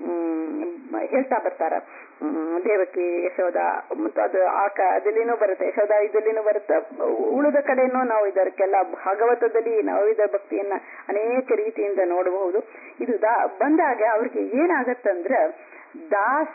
ಹ್ಮ್, ಹೇಳ್ತಾ ಬರ್ತಾರ ಹ್ಮ್, ದೇವಕಿ ಯಶೋದ ಮತ್ತು ಅದು ಆ ಅದಲ್ಲಿನೂ ಬರುತ್ತೆ ಯಶೋದ ಇದಲ್ಲಿನೂ ಬರುತ್ತೆ ಉಳಿದ ಕಡೆನೂ ನಾವು ಇದಕ್ಕೆಲ್ಲ ಭಾಗವತದಲ್ಲಿ ನವವಿಧ ಭಕ್ತಿಯನ್ನ ಅನೇಕ ರೀತಿಯಿಂದ ನೋಡಬಹುದು ಇದು ದಾ ಬಂದಾಗ ಅವ್ರಿಗೆ ಏನಾಗತ್ತಂದ್ರ ದಾಸ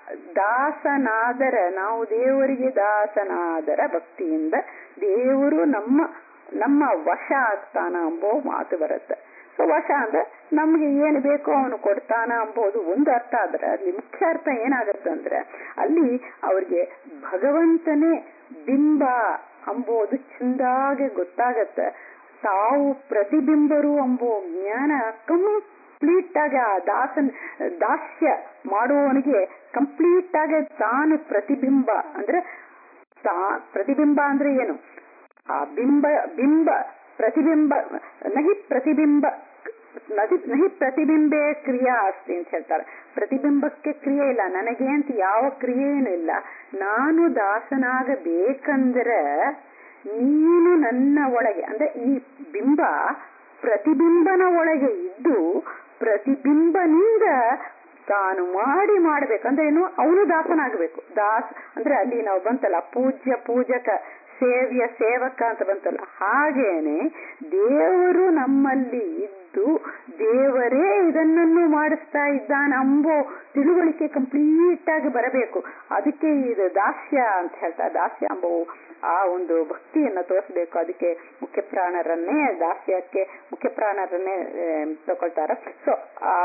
ದಾಸನಾದರ ನಾವು ದೇವರಿಗೆ ದಾಸನಾದರ ಭಕ್ತಿಯಿಂದ ದೇವರು ನಮ್ಮ ನಮ್ಮ ವಶ ಆಗ್ತಾನ ಎಂಬೋ ಮಾತು ಬರುತ್ತೆ ಸೊ ವಶ ಅಂದ್ರೆ ನಮ್ಗೆ ಏನು ಬೇಕೋ ಅವನು ಕೊಡ್ತಾನ ಅಂಬೋದು ಒಂದು ಅರ್ಥ ಆದ್ರೆ ಅಲ್ಲಿ ಮುಖ್ಯ ಅರ್ಥ ಏನಾಗತ್ತಂದ್ರೆ ಅಲ್ಲಿ ಅವ್ರಿಗೆ ಭಗವಂತನೇ ಬಿಂಬ ಅಂಬೋದು ಚಂದಾಗೆ ಗೊತ್ತಾಗತ್ತೆ ತಾವು ಪ್ರತಿಬಿಂಬರು ಎಂಬೋ ಜ್ಞಾನ ಕಂಪ್ಲೀಟ್ ಆಗಿ ಆ ದಾಸನ್ ದಾಸ್ಯ ಮಾಡುವವನಿಗೆ ಕಂಪ್ಲೀಟ್ ಆಗಿ ತಾನು ಪ್ರತಿಬಿಂಬ ಅಂದ್ರೆ ತಾ ಪ್ರತಿಬಿಂಬ ಅಂದ್ರೆ ಏನು ಆ ಬಿಂಬ ಬಿಂಬ ಪ್ರತಿಬಿಂಬ ನಹಿ ಪ್ರತಿಬಿಂಬ ನದಿ ನಹಿ ಪ್ರತಿಬಿಂಬೆ ಕ್ರಿಯಾ ಅಸ್ತಿ ಅಂತ ಹೇಳ್ತಾರೆ ಪ್ರತಿಬಿಂಬಕ್ಕೆ ಕ್ರಿಯೆ ಇಲ್ಲ ನನಗೆ ಅಂತ ಯಾವ ಕ್ರಿಯೆನೂ ಇಲ್ಲ ನಾನು ದಾಸನಾಗಬೇಕಂದ್ರೆ ನೀನು ನನ್ನ ಒಳಗೆ ಅಂದ್ರೆ ಈ ಬಿಂಬ ಪ್ರತಿಬಿಂಬನ ಒಳಗೆ ಇದ್ದು ಪ್ರತಿಬಿಂಬನಿಂದ ತಾನು ಮಾಡಿ ಮಾಡ್ಬೇಕು ಅಂದ್ರೆ ಏನು ಅವನು ದಾಸನಾಗಬೇಕು ದಾಸ್ ಅಂದ್ರೆ ಅಲ್ಲಿ ನಾವು ಬಂತಲ್ಲ ಪೂಜ್ಯ ಪೂಜಕ ಸೇವ್ಯ ಸೇವಕ ಅಂತ ಬಂತಲ್ಲ ಹಾಗೇನೆ ದೇವರು ನಮ್ಮಲ್ಲಿ ಇದ್ದು ದೇವರೇ ಇದನ್ನನ್ನು ಮಾಡಿಸ್ತಾ ಇದ್ದಾನೆ ಅಂಬೋ ತಿಳುವಳಿಕೆ ಕಂಪ್ಲೀಟ್ ಆಗಿ ಬರಬೇಕು ಅದಕ್ಕೆ ಇದು ದಾಸ್ಯ ಅಂತ ಹೇಳ್ತಾರೆ ದಾಸ್ಯ ಅಂಬೋ ಆ ಒಂದು ಭಕ್ತಿಯನ್ನ ತೋರಿಸ್ಬೇಕು ಅದಕ್ಕೆ ಮುಖ್ಯ ಪ್ರಾಣರನ್ನೇ ದಾಸ್ಯಕ್ಕೆ ಮುಖ್ಯ ಪ್ರಾಣರನ್ನೇ ತಗೊಳ್ತಾರೆ ಸೊ ಆ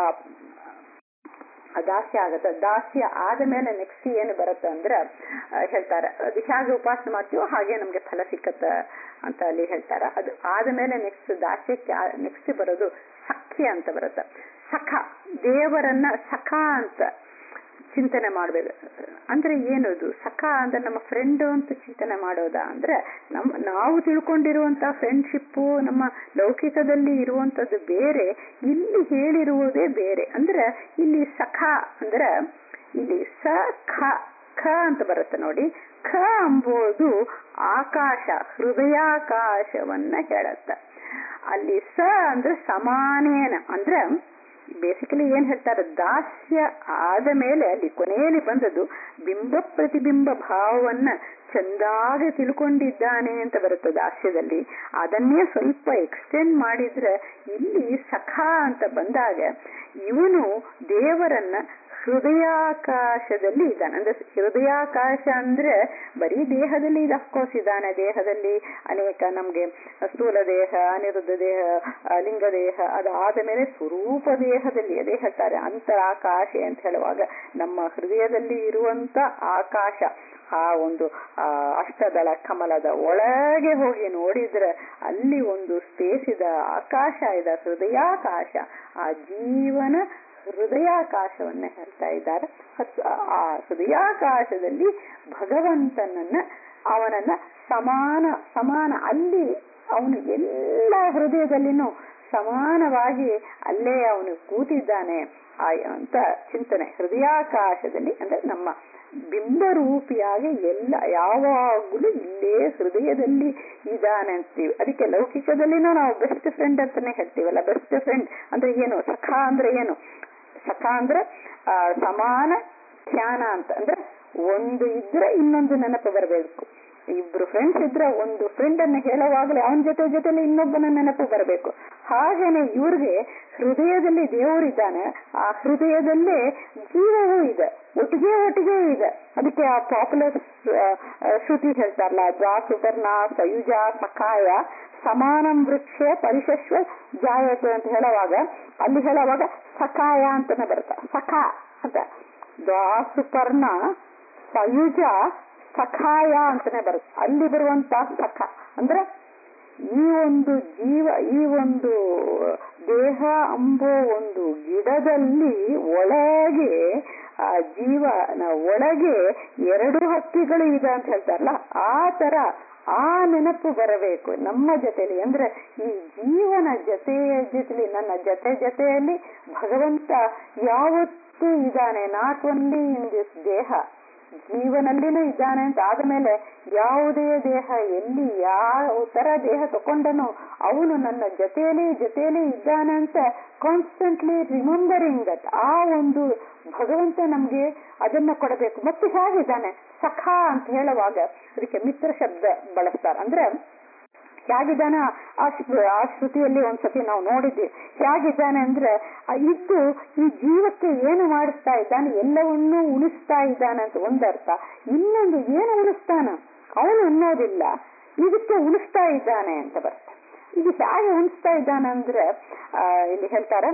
ಆ ದಾಸ್ಯ ಆಗತ್ತೆ ದಾಸ್ಯ ಆದ ಮೇಲೆ ನೆಕ್ಸ್ಟ್ ಏನು ಬರುತ್ತೆ ಅಂದ್ರೆ ಆ, ಹೇಳ್ತಾರೆ ಅದು ಹೇಗೆ ಉಪಾಸನೆ ಮಾಡ್ತೀವೋ ಹಾಗೆ ನಮ್ಗೆ ಫಲ ಸಿಕ್ಕತ್ತ ಅಂತ ಅಲ್ಲಿ ಹೇಳ್ತಾರ ಅದು ಆದ ಮೇಲೆ ನೆಕ್ಸ್ಟ್ ದಾಸ್ಯಕ್ಕೆ ನೆಕ್ಸ್ಟ್ ಬರೋದು ಸಖ್ಯ ಅಂತ ಬರುತ್ತೆ ಸಖ ದೇವರನ್ನ ಸಖ ಅಂತ ಚಿಂತನೆ ಮಾಡ್ಬೇಕು ಅಂದ್ರೆ ಏನದು ಸಖ ಅಂದ್ರೆ ನಮ್ಮ ಫ್ರೆಂಡ್ ಅಂತ ಚಿಂತನೆ ಮಾಡೋದಾ ಅಂದ್ರೆ ನಮ್ ನಾವು ತಿಳ್ಕೊಂಡಿರುವಂತ ಫ್ರೆಂಡ್ಶಿಪ್ ನಮ್ಮ ಲೌಕಿಕದಲ್ಲಿ ಇರುವಂತದ್ದು ಬೇರೆ ಇಲ್ಲಿ ಹೇಳಿರುವುದೇ ಬೇರೆ ಅಂದ್ರೆ ಇಲ್ಲಿ ಸಖ ಅಂದ್ರೆ ಇಲ್ಲಿ ಸ ಖ ಖ ಅಂತ ಬರುತ್ತೆ ನೋಡಿ ಖ ಅಂಬೋದು ಆಕಾಶ ಹೃದಯಾಕಾಶವನ್ನ ಹೇಳತ್ತ ಅಲ್ಲಿ ಸ ಅಂದ್ರೆ ಸಮಾನೇನ ಅಂದ್ರೆ ಬೇಸಿಕಲಿ ಏನ್ ಹೇಳ್ತಾರೆ ದಾಸ್ಯ ಆದ ಮೇಲೆ ಅಲ್ಲಿ ಕೊನೆಯಲ್ಲಿ ಬಂದದ್ದು ಬಿಂಬ ಪ್ರತಿಬಿಂಬ ಭಾವವನ್ನ ಚಂದಾಗಿ ತಿಳ್ಕೊಂಡಿದ್ದಾನೆ ಅಂತ ಬರುತ್ತೆ ದಾಸ್ಯದಲ್ಲಿ ಅದನ್ನೇ ಸ್ವಲ್ಪ ಎಕ್ಸ್ಟೆಂಡ್ ಮಾಡಿದ್ರೆ ಇಲ್ಲಿ ಸಖ ಅಂತ ಬಂದಾಗ ಇವನು ದೇವರನ್ನ ಹೃದಯಾಕಾಶದಲ್ಲಿ ಇದ್ದಾನೆ ಅಂದ್ರೆ ಹೃದಯಾಕಾಶ ಅಂದ್ರೆ ಬರೀ ದೇಹದಲ್ಲಿ ಇದು ಅಫ್ಕೋರ್ಸ್ ಇದ್ದಾನೆ ದೇಹದಲ್ಲಿ ಅನೇಕ ನಮ್ಗೆ ಸ್ಥೂಲ ದೇಹ ಅನಿರುದ್ಧ ದೇಹ ಆ, ಲಿಂಗ ದೇಹ ಅದಾದ ಮೇಲೆ ಸ್ವರೂಪ ದೇಹದಲ್ಲಿ ಅದೇ ಹೇಳ್ತಾರೆ ಅಂತರಾಕಾಶ ಅಂತ ಹೇಳುವಾಗ ನಮ್ಮ ಹೃದಯದಲ್ಲಿ ಇರುವಂತ ಆಕಾಶ ಆ ಒಂದು ಆ ಅಷ್ಟದಳ ಕಮಲದ ಒಳಗೆ ಹೋಗಿ ನೋಡಿದ್ರೆ ಅಲ್ಲಿ ಒಂದು ಸ್ಪೇಸ್ ಇದೆ ಆಕಾಶ ಇದೆ ಹೃದಯಾಕಾಶ ಆ ಜೀವನ ಹೃದಯಾಕಾಶವನ್ನ ಹೇಳ್ತಾ ಇದ್ದಾರೆ ಹತ್- ಆ ಹೃದಯಾಕಾಶದಲ್ಲಿ ಭಗವಂತನನ್ನ ಅವನನ್ನ ಸಮಾನ ಸಮಾನ ಅಲ್ಲಿ ಅವನು ಎಲ್ಲ ಹೃದಯದಲ್ಲಿನೂ ಸಮಾನವಾಗಿ ಅಲ್ಲೇ ಅವನು ಕೂತಿದ್ದಾನೆ ಆ ಅಂತ ಚಿಂತನೆ ಹೃದಯಾಕಾಶದಲ್ಲಿ ಅಂದ್ರೆ ನಮ್ಮ ಬಿಂಬರೂಪಿಯಾಗಿ ಎಲ್ಲ ಯಾವಾಗಲೂ ಇಲ್ಲೇ ಹೃದಯದಲ್ಲಿ ಇದ್ದಾನೆ ಅಂತೀವಿ ಅದಕ್ಕೆ ಲೌಕಿಕದಲ್ಲಿನೂ ನಾವು ಬೆಸ್ಟ್ ಫ್ರೆಂಡ್ ಅಂತಾನೆ ಹೇಳ್ತೀವಲ್ಲ ಬೆಸ್ಟ್ ಫ್ರೆಂಡ್ ಅಂದ್ರೆ ಏನು ಸಖ ಅಂದ್ರೆ ಏನು ಸಖ ಅಂದ್ರೆ ಆ, ಸಮಾನ ಧ್ಯಾನ ಅಂತ ಅಂದ್ರೆ ಒಂದು ಇದ್ರೆ ಇನ್ನೊಂದು ನೆನಪು ಬರಬೇಕು ಇಬ್ರು ಫ್ರೆಂಡ್ಸ್ ಇದ್ರೆ ಒಂದು ಫ್ರೆಂಡ್ ಅನ್ನ ಹೇಳುವಾಗಲೇ ಅವನ ಜೊತೆ ಜೊತೆಲಿ ಇನ್ನೊಬ್ಬನ ನೆನಪು ಬರಬೇಕು ಹಾಗೇನೆ ಇವ್ರಿಗೆ ಹೃದಯದಲ್ಲಿ ದೇವರಿದ್ದಾನೆ ಆ ಹೃದಯದಲ್ಲೇ ಜೀವವೂ ಇದೆ ಒಟ್ಟಿಗೆ ಒಟ್ಟಿಗೆ ಇದೆ ಅದಕ್ಕೆ ಆ ಪಾಪ್ಯುಲರ್ ಶ್ರುತಿ ಹೇಳ್ತಾರಲ್ಲ ದ್ವಾ ಸುಪರ್ಣ ಸಯುಜ ಸಖಾಯ ಸಮಾನಂ ವೃಕ್ಷ ಪರಿಶಶ್ವ ಜಾಯತೆ ಅಂತ ಹೇಳುವಾಗ ಅಲ್ಲಿ ಹೇಳುವಾಗ ಸಖಾಯ ಅಂತಾನೆ ಬರುತ್ತೆ ಸಖ ಅಂತ ದ್ವಾ ಸುಪರ್ಣ ಸಯುಜ ಸಖಾಯ ಅಂತಾನೆ ಬರುತ್ತೆ ಅಲ್ಲಿ ಬರುವಂತ ಸಖ ಅಂದ್ರೆ ಈ ಒಂದು ಜೀವ ಈ ಒಂದು ದೇಹ ಅಂಬೋ ಒಂದು ಗಿಡದಲ್ಲಿ ಒಳಗೆ ಆ ಜೀವನ ಒಳಗೆ ಎರಡು ಹಕ್ಕಿಗಳು ಇದೆ ಅಂತ ಹೇಳ್ತಾರಲ್ಲ ಆ ತರ ಆ ನೆನಪು ಬರಬೇಕು ನಮ್ಮ ಜೊತೆಲಿ ಅಂದ್ರೆ ಈ ಜೀವನ ಜೊತೆಯ ಜೊತೆಲಿ ನನ್ನ ಜೊತೆ ಜೊತೆಯಲ್ಲಿ ಭಗವಂತ ಯಾವತ್ತೂ ಇದ್ದಾನೆ ನಾಟ್ ಓನ್ಲಿ ಇನ್ ದಿಸ್ ದೇಹ ಜೀವನಲ್ಲಿನೂ ಇದ್ದಾನೆ ಅಂತ ಆದ್ಮೇಲೆ ಯಾವುದೇ ದೇಹ ಎಲ್ಲಿ ಯಾವ ತರ ದೇಹ ತಕೊಂಡನು ಅವನು ನನ್ನ ಜೊತೆಯಲ್ಲಿ ಜೊತೆಯಲ್ಲಿ ಇದ್ದಾನೆ ಅಂತ ಕಾನ್ಸ್ಟೆಂಟ್ಲಿ ರಿಮೆಂಬರಿಂಗ್ ದಟ್ ಆ ಒಂದು ಭಗವಂತ ನಮ್ಗೆ ಅದನ್ನ ಕೊಡಬೇಕು ಮತ್ತೆ ಹೇಗಿದ್ದಾನೆ ಸಖ ಅಂತ ಹೇಳುವಾಗ ಅದಕ್ಕೆ ಮಿತ್ರ ಶಬ್ದ ಬಳಸ್ತಾರೆ ಅಂದ್ರೆ ಹೇಗಿದ್ದಾನೆ ಆ ಶ್ರು- ಆ ಶ್ರುತಿಯಲ್ಲಿ ಒಂದ್ಸತಿ ನಾವು ನೋಡಿದ್ವಿ ಹೇಗಿದ್ದಾನೆ ಅಂದ್ರೆ ಆ ಇದ್ದು ಈ ಜೀವಕ್ಕೆ ಏನು ಮಾಡಿಸ್ತಾ ಇದ್ದಾನೆ ಎಲ್ಲವನ್ನೂ ಉಳಿಸ್ತಾ ಇದ್ದಾನೆ ಅಂತ ಒಂದರ್ಥ ಇನ್ನೊಂದು ಏನು ಉಳಿಸ್ತಾನ ಅವನು ಅನ್ನೋದಿಲ್ಲ ಇದಕ್ಕೆ ಉಳಿಸ್ತಾ ಇದ್ದಾನೆ ಅಂತ ಬರುತ್ತೆ ಇದು ಹೇಗೆ ಉಳಿಸ್ತಾ ಇದ್ದಾನೆ ಅಂದ್ರೆ ಆ, ಇಲ್ಲಿ ಹೇಳ್ತಾರೆ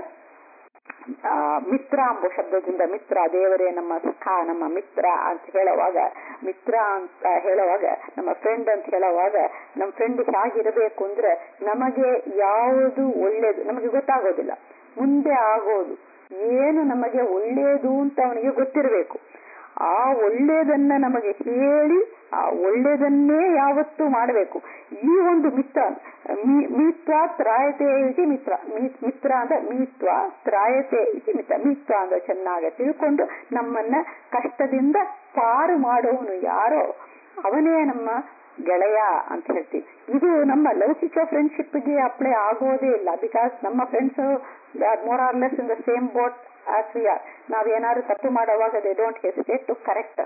ಆ, ಮಿತ್ರ ಎಂಬ ಶಬ್ದದಿಂದ ಮಿತ್ರ ದೇವರೇ ನಮ್ಮ ಸುಖ ನಮ್ಮ ಮಿತ್ರ ಅಂತ ಹೇಳುವಾಗ ಮಿತ್ರ ಅಂತ ಹೇಳುವಾಗ ನಮ್ಮ ಫ್ರೆಂಡ್ ಅಂತ ಹೇಳುವಾಗ ನಮ್ಮ ಫ್ರೆಂಡ್ ಹೇಗಿರಬೇಕು ಅಂದ್ರೆ ನಮಗೆ ಯಾವುದು ಒಳ್ಳೇದು ನಮಗೆ ಗೊತ್ತಾಗೋದಿಲ್ಲ ಮುಂದೆ ಆಗೋದು ಏನು ನಮಗೆ ಒಳ್ಳೇದು ಅಂತ ಅವನಿಗೆ ಗೊತ್ತಿರಬೇಕು ಆ ಒಳ್ಳೇದನ್ನ ನಮಗೆ ಹೇಳಿ ಆ ಒಳ್ಳೇದನ್ನೇ ಯಾವತ್ತೂ ಮಾಡಬೇಕು ಈ ಒಂದು ಮಿತ್ರ ಮಿ- ಮಿತ್ರ ತ್ರಾಯತೆ ಇತಿ ಮಿತ್ರ ಮಿ- ಮಿತ್ರ ಅಂದ್ರೆ ಮೀತ್ವ ತ್ರಾಯತೆ ಇತಿ ಮಿತ್ರ ಮಿತ್ರ ಅಂದ್ರೆ ಚೆನ್ನಾಗಿ ತಿಳ್ಕೊಂಡು ನಮ್ಮನ್ನ ಕಷ್ಟದಿಂದ ಪಾರು ಮಾಡೋನು ಯಾರೋ ಅವನೇ ನಮ್ಮ ಗೆಳೆಯ ಅಂತ ಹೇಳ್ತೀವಿ ಇದು ನಮ್ಮ ಲೌಕಿಕ ಫ್ರೆಂಡ್ಶಿಪ್ಗೆ ಅಪ್ಲೈ ಆಗೋದೇ ಇಲ್ಲ ಬಿಕಾಸ್ ನಮ್ಮ friends more or less in the same boat as we are ನಾವೇನಾದ್ರು ತಪ್ಪು ಮಾಡುವಾಗ they don't hesitate to correct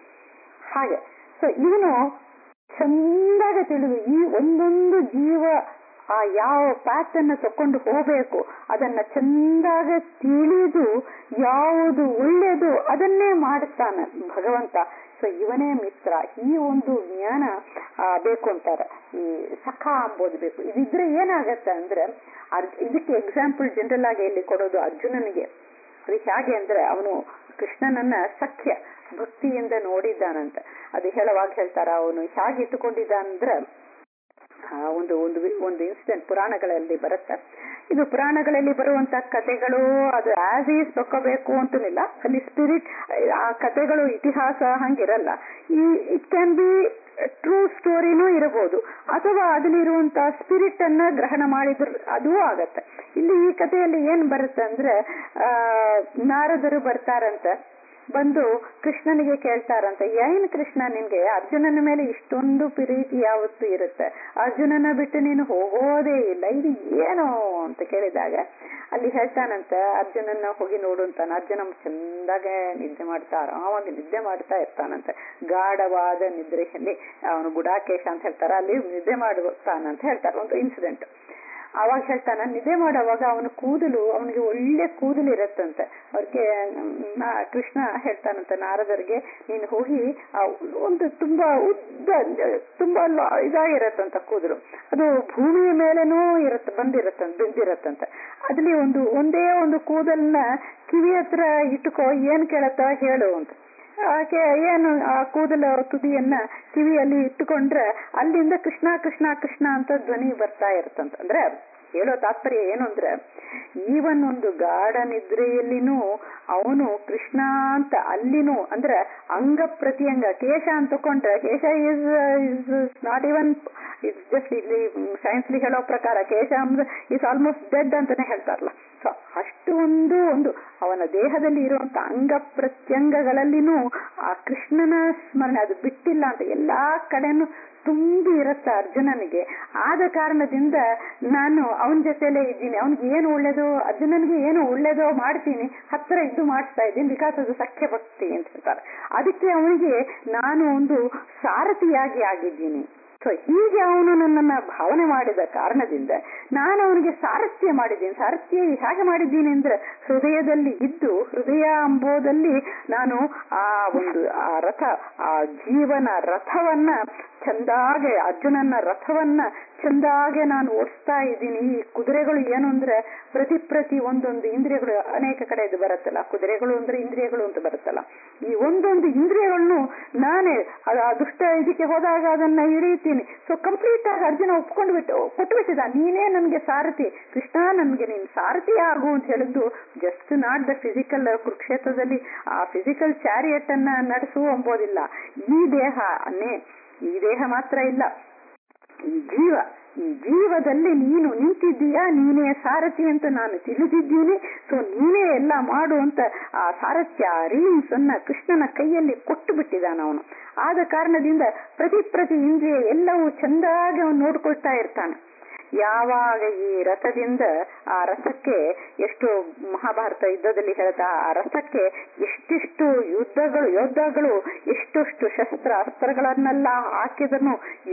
ಹಾಗೆ ಸೊ ಇವನು ಚಂದಾಗ ತಿಳಿದು ಈ ಒಂದೊಂದು ಜೀವ ಆ ಯಾವ ಪ್ಯಾತ್ ಅನ್ನ ತಕೊಂಡು ಹೋಗಬೇಕು ಅದನ್ನ ಚಂದಾಗ ತಿಳಿದು ಯಾವುದು ಒಳ್ಳೆಯದು ಅದನ್ನೇ ಮಾಡುತ್ತಾನೆ ಭಗವಂತ ಸೊ ಇವನೇ ಮಿತ್ರ ಈ ಒಂದು ಜ್ಞಾನ ಆ, ಬೇಕು ಅಂತಾರೆ ಈ ಸಖ ಅಂಬೋದು ಬೇಕು ಇದಿದ್ರೆ ಏನಾಗತ್ತೆ ಅಂದ್ರೆ ಅರ್- ಇದಕ್ಕೆ ಎಕ್ಸಾಂಪಲ್ ಜನರಲ್ ಆಗಿ ಇಲ್ಲಿ ಕೊಡೋದು ಅರ್ಜುನನಿಗೆ ಅದು ಹೇಗೆ ಅಂದ್ರೆ ಅವನು ಕೃಷ್ಣನನ್ನ ಸಖ್ಯ ಭಕ್ತಿಯಿಂದ ನೋಡಿದ್ದಾನಂತ ಅದು ಹೇಳುವಾಗ ಹೇಳ್ತಾರ ಅವನು ಹೇಗೆ ಇಟ್ಟುಕೊಂಡಿದ್ದ ಅಂದ್ರೆ ಆ, ಒಂದು ಒಂದು ವಿ- ಒಂದು ಇನ್ಸಿಡೆಂಟ್ ಪುರಾಣಗಳಲ್ಲಿ ಬರುತ್ತೆ ಇದು ಪುರಾಣಗಳಲ್ಲಿ ಬರುವಂತ ಕಥೆಗಳು ಅದು ಆಸ್ ಈಸ್ ತಕೋಬೇಕು ಅಂತನಿಲ್ಲ ಅಲ್ಲಿ ಸ್ಪಿರಿಟ್ ಆ ಕಥೆಗಳು ಇತಿಹಾಸ ಹಂಗಿರಲ್ಲ ಈ ಇಟ್ ಕ್ಯಾನ್ ಬಿ ಟ್ರೂ ಸ್ಟೋರಿನೂ ಇರಬಹುದು ಅಥವಾ ಅದಲ್ಲಿರುವಂತ ಸ್ಪಿರಿಟ್ ಅನ್ನ ಗ್ರಹಣ ಮಾಡಿದ್ರ ಅದೂ ಆಗತ್ತೆ ಇಲ್ಲಿ ಈ ಕಥೆಯಲ್ಲಿ ಏನ್ ಬರುತ್ತೆ ಅಂದ್ರೆ ಆ ನಾರದರು ಬರ್ತಾರಂತೆ ಬಂದು ಕೃಷ್ಣನಿಗೆ ಕೇಳ್ತಾರಂತೆ ಏನ್ ಕೃಷ್ಣ ನಿನ್ಗೆ ಅರ್ಜುನನ ಮೇಲೆ ಇಷ್ಟೊಂದು ಪ್ರೀತಿ ಯಾವತ್ತು ಇರುತ್ತೆ ಅರ್ಜುನನ ಬಿಟ್ಟು ನೀನು ಹೋಗೋದೇ ಇಲ್ಲ ಇದು ಏನು ಅಂತ ಕೇಳಿದಾಗ ಅಲ್ಲಿ ಹೇಳ್ತಾನಂತ ಅರ್ಜುನನ್ನ ಹೋಗಿ ನೋಡು ಅಂತಾನ ಅರ್ಜುನ ಚಂದಾಗೆ ನಿದ್ದೆ ಮಾಡ್ತಾ ಆರಾಮಾಗಿ ನಿದ್ದೆ ಮಾಡ್ತಾ ಇರ್ತಾನಂತೆ ಗಾಢವಾದ ನಿದ್ರೆಯಲ್ಲಿ ಅವನು ಗುಡಾಕೇಶ ಅಂತ ಹೇಳ್ತಾರ ಅಲ್ಲಿ ನಿದ್ದೆ ಮಾಡ್ತಾನಂತ ಹೇಳ್ತಾರೆ ಒಂದು ಇನ್ಸಿಡೆಂಟ್ ಅವಾಗ ಹೇಳ್ತಾನ ನಿದ್ದೆ ಮಾಡುವಾಗ ಅವನ ಕೂದಲು ಅವನಿಗೆ ಒಳ್ಳೆ ಕೂದಲು ಇರತ್ತಂತೆ ಅವ್ರಿಗೆ ಕೃಷ್ಣ ಹೇಳ್ತಾನಂತೆ ನಾರದರಿಗೆ ನೀನು ಹೋಗಿ ಆ ಒಂದು ತುಂಬಾ ಉದ್ದ ತುಂಬಾ ಇದಾಗಿರತ್ತಂತ ಕೂದಲು ಅದು ಭೂಮಿಯ ಮೇಲೇನೂ ಇರತ್ತ ಬಂದಿರತ್ತಂತ ಬಿದ್ದಿರತ್ತಂತೆ ಅದ್ರಲ್ಲಿ ಒಂದು ಒಂದೇ ಒಂದು ಕೂದಲ್ನ ಕಿವಿ ಹತ್ರ ಇಟ್ಕೋ ಏನ್ ಕೇಳತ್ತ ಹೇಳು ಅಂತ ಆಕೆ ಏನು ಆ ಕೂದಲ ತುದಿಯನ್ನ ಕಿವಿಯಲ್ಲಿ ಇಟ್ಟುಕೊಂಡ್ರೆ ಅಲ್ಲಿಂದ ಕೃಷ್ಣ ಕೃಷ್ಣ ಕೃಷ್ಣ ಅಂತ ಧ್ವನಿ ಬರ್ತಾ ಇರುತ್ತಂತ ಅಂದ್ರೆ ಹೇಳೋ ತಾತ್ಪರ್ಯ ಏನು ಅಂದ್ರೆ ಈವನ್ ಒಂದು ಗಾಢ ನಿದ್ರೆಯಲ್ಲಿನೂ ಅವನು ಕೃಷ್ಣ ಅಂತ ಅಲ್ಲಿನೂ ಅಂದ್ರೆ ಅಂಗ ಪ್ರತಿಯಂಗ ಕೇಶ ಅಂತ ತಕೊಂಡ್ರೆ ಕೇಶ is is not even it's just ಇಲ್ಲಿ ಸೈನ್ಸ್ಲಿ ಹೇಳೋ ಪ್ರಕಾರ ಕೇಶ ಅಂದ್ರೆ ಇಸ್ ಆಲ್ಮೋಸ್ಟ್ ಡೆಡ್ ಅಂತಾನೆ ಹೇಳ್ತಾರಲ್ಲ ಸೊ ಅಷ್ಟು ಒಂದು ಒಂದು ಅವನ ದೇಹದಲ್ಲಿ ಇರುವಂತ ಅಂಗ ಪ್ರತ್ಯಂಗಗಳಲ್ಲಿನೂ ಆ ಕೃಷ್ಣನ ಸ್ಮರಣೆ ಅದು ಬಿಟ್ಟಿಲ್ಲ ಅಂತ ಎಲ್ಲಾ ಕಡೆನೂ ತುಂಬಿ ಇರುತ್ತೆ ಅರ್ಜುನನಿಗೆ ಆದ ಕಾರಣದಿಂದ ನಾನು ಅವನ ಜೊತೆಲೇ ಇದ್ದೀನಿ ಅವನಿಗೆ ಏನು ಒಳ್ಳೇದು ಅರ್ಜುನನಿಗೆ ಏನು ಒಳ್ಳೇದೋ ಮಾಡ್ತೀನಿ ಹತ್ರ ಇದ್ದು ಮಾಡಿಸ್ತಾ ಇದ್ದೀನಿ ಬಿಕಾಸ್ ಅದು ಸಖ್ಯ ಭಕ್ತಿ ಅಂತ ಹೇಳ್ತಾರೆ ಅದಕ್ಕೆ ಅವನಿಗೆ ನಾನು ಒಂದು ಸಾರಥಿಯಾಗಿ ಆಗಿದ್ದೀನಿ ಸೊ ಹೀಗೆ ಅವನು ನನ್ನನ್ನ ಭಾವನೆ ಮಾಡಿದ ಕಾರಣದಿಂದ ನಾನು ಅವನಿಗೆ ಸಾರಥ್ಯ ಮಾಡಿದ್ದೀನಿ ಸಾರಥ್ಯ ಹೇಗೆ ಮಾಡಿದ್ದೀನಿ ಅಂದ್ರೆ ಹೃದಯದಲ್ಲಿ ಇದ್ದು ಹೃದಯ ಅಂಬೋದಲ್ಲಿ ನಾನು ಆ ಒಂದು ಆ ರಥ ಆ ಜೀವನ ರಥವನ್ನ ಚಂದಾಗೆ ಅರ್ಜುನನ ರಥವನ್ನ ಚಂದಾಗೆ ನಾನು ಓಡಿಸ್ತಾ ಇದ್ದೀನಿ ಈ ಕುದುರೆಗಳು ಏನು ಅಂದ್ರೆ ಪ್ರತಿ ಪ್ರತಿ ಒಂದೊಂದು ಇಂದ್ರಿಯಗಳು ಅನೇಕ ಕಡೆ ಇದು ಬರುತ್ತಲ್ಲ ಕುದುರೆಗಳು ಅಂದ್ರೆ ಇಂದ್ರಿಯಗಳು ಅಂತ ಬರುತ್ತಲ್ಲ ಈ ಒಂದೊಂದು ಇಂದ್ರಿಯಗಳನ್ನು ನಾನೇ ಆ ದುಷ್ಟ ಇದಕ್ಕೆ ಹೋದಾಗ ಅದನ್ನ ಹಿಡಿಯುತ್ತೀನಿ ಸೊ ಕಂಪ್ಲೀಟ್ ಆಗಿ ಅರ್ಜುನ ಒಪ್ಕೊಂಡು ಬಿಟ್ಟು ಕೊಟ್ಟು ಬಿಟ್ಟಿದ ನೀನೇ ನನ್ಗೆ ಸಾರಥಿ ಕೃಷ್ಣ ನನ್ಗೆ ನೀನ್ ಸಾರಥಿ ಆಗು ಅಂತ ಹೇಳಿದ್ದು ಜಸ್ಟ್ ನಾಟ್ ದ ಫಿಸಿಕಲ್ ಕುರುಕ್ಷೇತ್ರದಲ್ಲಿ ಆ ಫಿಸಿಕಲ್ ಚಾರಿಯಟ್ ಅನ್ನ ನಡೆಸು ಎಂಬುದಿಲ್ಲ ಈ ದೇಹ ಅನ್ನೇ ಈ ದೇಹ ಮಾತ್ರ ಇಲ್ಲ ಈ ಜೀವ ಈ ಜೀವದಲ್ಲಿ ನೀನು ನಿಂತಿದ್ದೀಯಾ ನೀನೇ ಸಾರಥಿ ಅಂತ ನಾನು ತಿಳಿದಿದ್ದೀನಿ ಸೊ ನೀನೇ ಎಲ್ಲ ಮಾಡು ಅಂತ ಆ ಸಾರಥ್ಯ ರೀಮ್ಸ್ ಅನ್ನ ಕೃಷ್ಣನ ಕೈಯಲ್ಲಿ ಕೊಟ್ಟು ಬಿಟ್ಟಿದ್ದಾನ ಅವನು ಆದ ಕಾರಣದಿಂದ ಪ್ರತಿ ಪ್ರತಿ ಇಂದ್ರಿಯ ಎಲ್ಲವೂ ಚಂದಾಗಿ ಅವನು ನೋಡ್ಕೊಳ್ತಾ ಇರ್ತಾನೆ ಯಾವಾಗ ಈ ರಥದಿಂದ ಆ ರಥಕ್ಕೆ ಎಷ್ಟು ಮಹಾಭಾರತ ಯುದ್ಧದಲ್ಲಿ ಹೇಳ್ತಾ ಆ ರಥಕ್ಕೆ ಎಷ್ಟೆಷ್ಟು ಯುದ್ಧಗಳು ಯೋದ್ಧಗಳು ಎಷ್ಟೆಷ್ಟು ಶಸ್ತ್ರ ಅಸ್ತ್ರಗಳನ್ನೆಲ್ಲ ಹಾಕಿದನು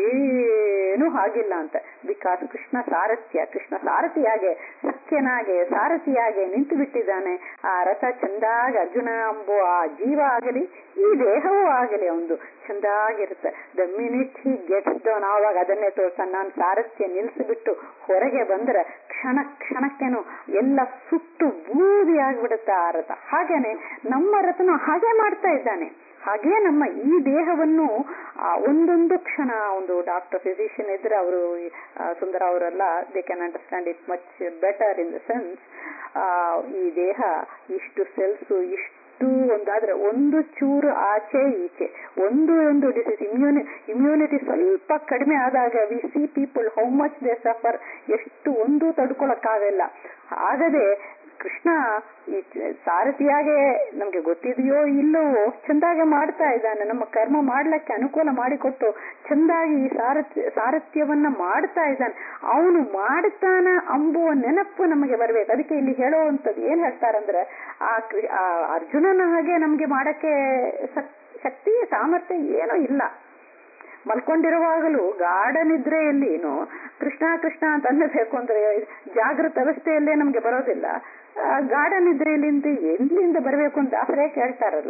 ಏನೂ ಆಗಿಲ್ಲ ಅಂತ ಬಿಕಾಸ್ ಕೃಷ್ಣ ಸಾರಥ್ಯ ಕೃಷ್ಣ ಸಾರಥಿಯಾಗೆ ಸಖ್ಯನಾಗೆ ಸಾರಥಿಯಾಗೆ ನಿಂತು ಬಿಟ್ಟಿದ್ದಾನೆ ಆ ರಥ ಚಂದಾಗ ಅರ್ಜುನ ಅಂಬೋ ಆ ಜೀವ ಆಗಲಿ ಈ ದೇಹವೂ ಆಗಲಿ ಒಂದು ಚಂದಾಗಿರುತ್ತೆ the minute he gets down ಆವಾಗ ಅದನ್ನೇ ತೋರ್ತಾನೆ ನಾನು ಸಾರಥ್ಯ ನಿಲ್ಲಿಸಿಬಿಟ್ಟು ಹೊರಗೆ ಬಂದ್ರೆ ಕ್ಷಣ ಕ್ಷಣಕ್ಕೇನು ಎಲ್ಲ ಸುಟ್ಟು ಬೂದಿ ಆಗ್ಬಿಡುತ್ತೆ ಆ ರಥ ಹಾಗೇನೆ ನಮ್ಮ ರಥನು ಹಾಗೆ ಮಾಡ್ತಾ ಇದ್ದಾನೆ ಹಾಗೆ ನಮ್ಮ ಈ ದೇಹವನ್ನು ಒಂದೊಂದು ಕ್ಷಣ ಒಂದು ಡಾಕ್ಟರ್ ಫಿಸಿಷಿಯನ್ ಇದ್ರೆ ಅವರು ಸುಂದರ ಅವರೆಲ್ಲ they can understand it much better in the sense ಈ ದೇಹ ಇಷ್ಟು ಸೆಲ್ಸ್ ಇಷ್ಟು ಒಂದಾದ್ರೆ ಒಂದು ಚೂರು ಆಚೆ ಈಚೆ ಒಂದು ಒಂದು ಡಿಸೀಸ್ ಇಮ್ಯೂನಿ ಇಮ್ಯುನಿಟಿ ಸ್ವಲ್ಪ ಕಡಿಮೆ ಆದಾಗ we see people how much they suffer ಎಷ್ಟು ಒಂದು ತಡ್ಕೊಳಕ್ಕಾಗಲ್ಲ ಆಗದೆ ಕೃಷ್ಣ ಈ ಸಾರಥಿಯಾಗೆ ನಮ್ಗೆ ಗೊತ್ತಿದೆಯೋ ಇಲ್ಲವೋ ಚಂದಾಗೆ ಮಾಡ್ತಾ ಇದ್ದಾನೆ ನಮ್ಮ ಕರ್ಮ ಮಾಡ್ಲಿಕ್ಕೆ ಅನುಕೂಲ ಮಾಡಿಕೊಟ್ಟು ಚಂದಾಗಿ ಈ ಸಾರಥ್ಯ ಸಾರಥ್ಯವನ್ನ ಮಾಡ್ತಾ ಇದ್ದಾನೆ ಅವನು ಮಾಡ್ತಾನ ಅಂಬುವ ನೆನಪು ನಮಗೆ ಬರ್ಬೇಕು ಅದಕ್ಕೆ ಇಲ್ಲಿ ಹೇಳುವಂಥದ್ದು ಏನ್ ಹೇಳ್ತಾರಂದ್ರೆ ಆ ಆ ಅರ್ಜುನನ ಹಾಗೆ ನಮ್ಗೆ ಮಾಡಕ್ಕೆ ಶಕ್ತಿ ಸಾಮರ್ಥ್ಯ ಏನೂ ಇಲ್ಲ ಮಲ್ಕೊಂಡಿರುವಾಗಲೂ ಗಾಢ ನಿದ್ರೆಯಲ್ಲಿನು ಕೃಷ್ಣ ಕೃಷ್ಣ ಅಂತ ಅನ್ನಬೇಕು ಅಂದ್ರೆ ಜಾಗೃತ ಅವಸ್ಥೆಯಲ್ಲೇ ನಮ್ಗೆ ಬರೋದಿಲ್ಲ ಗಾಢ ನಿದ್ರೆಯಲ್ಲಿಂದ ಎಲ್ಲಿಂದ ಬರಬೇಕು ಅಂತ ದಾಸರೇ ಕೇಳ್ತಾರಲ್ಲ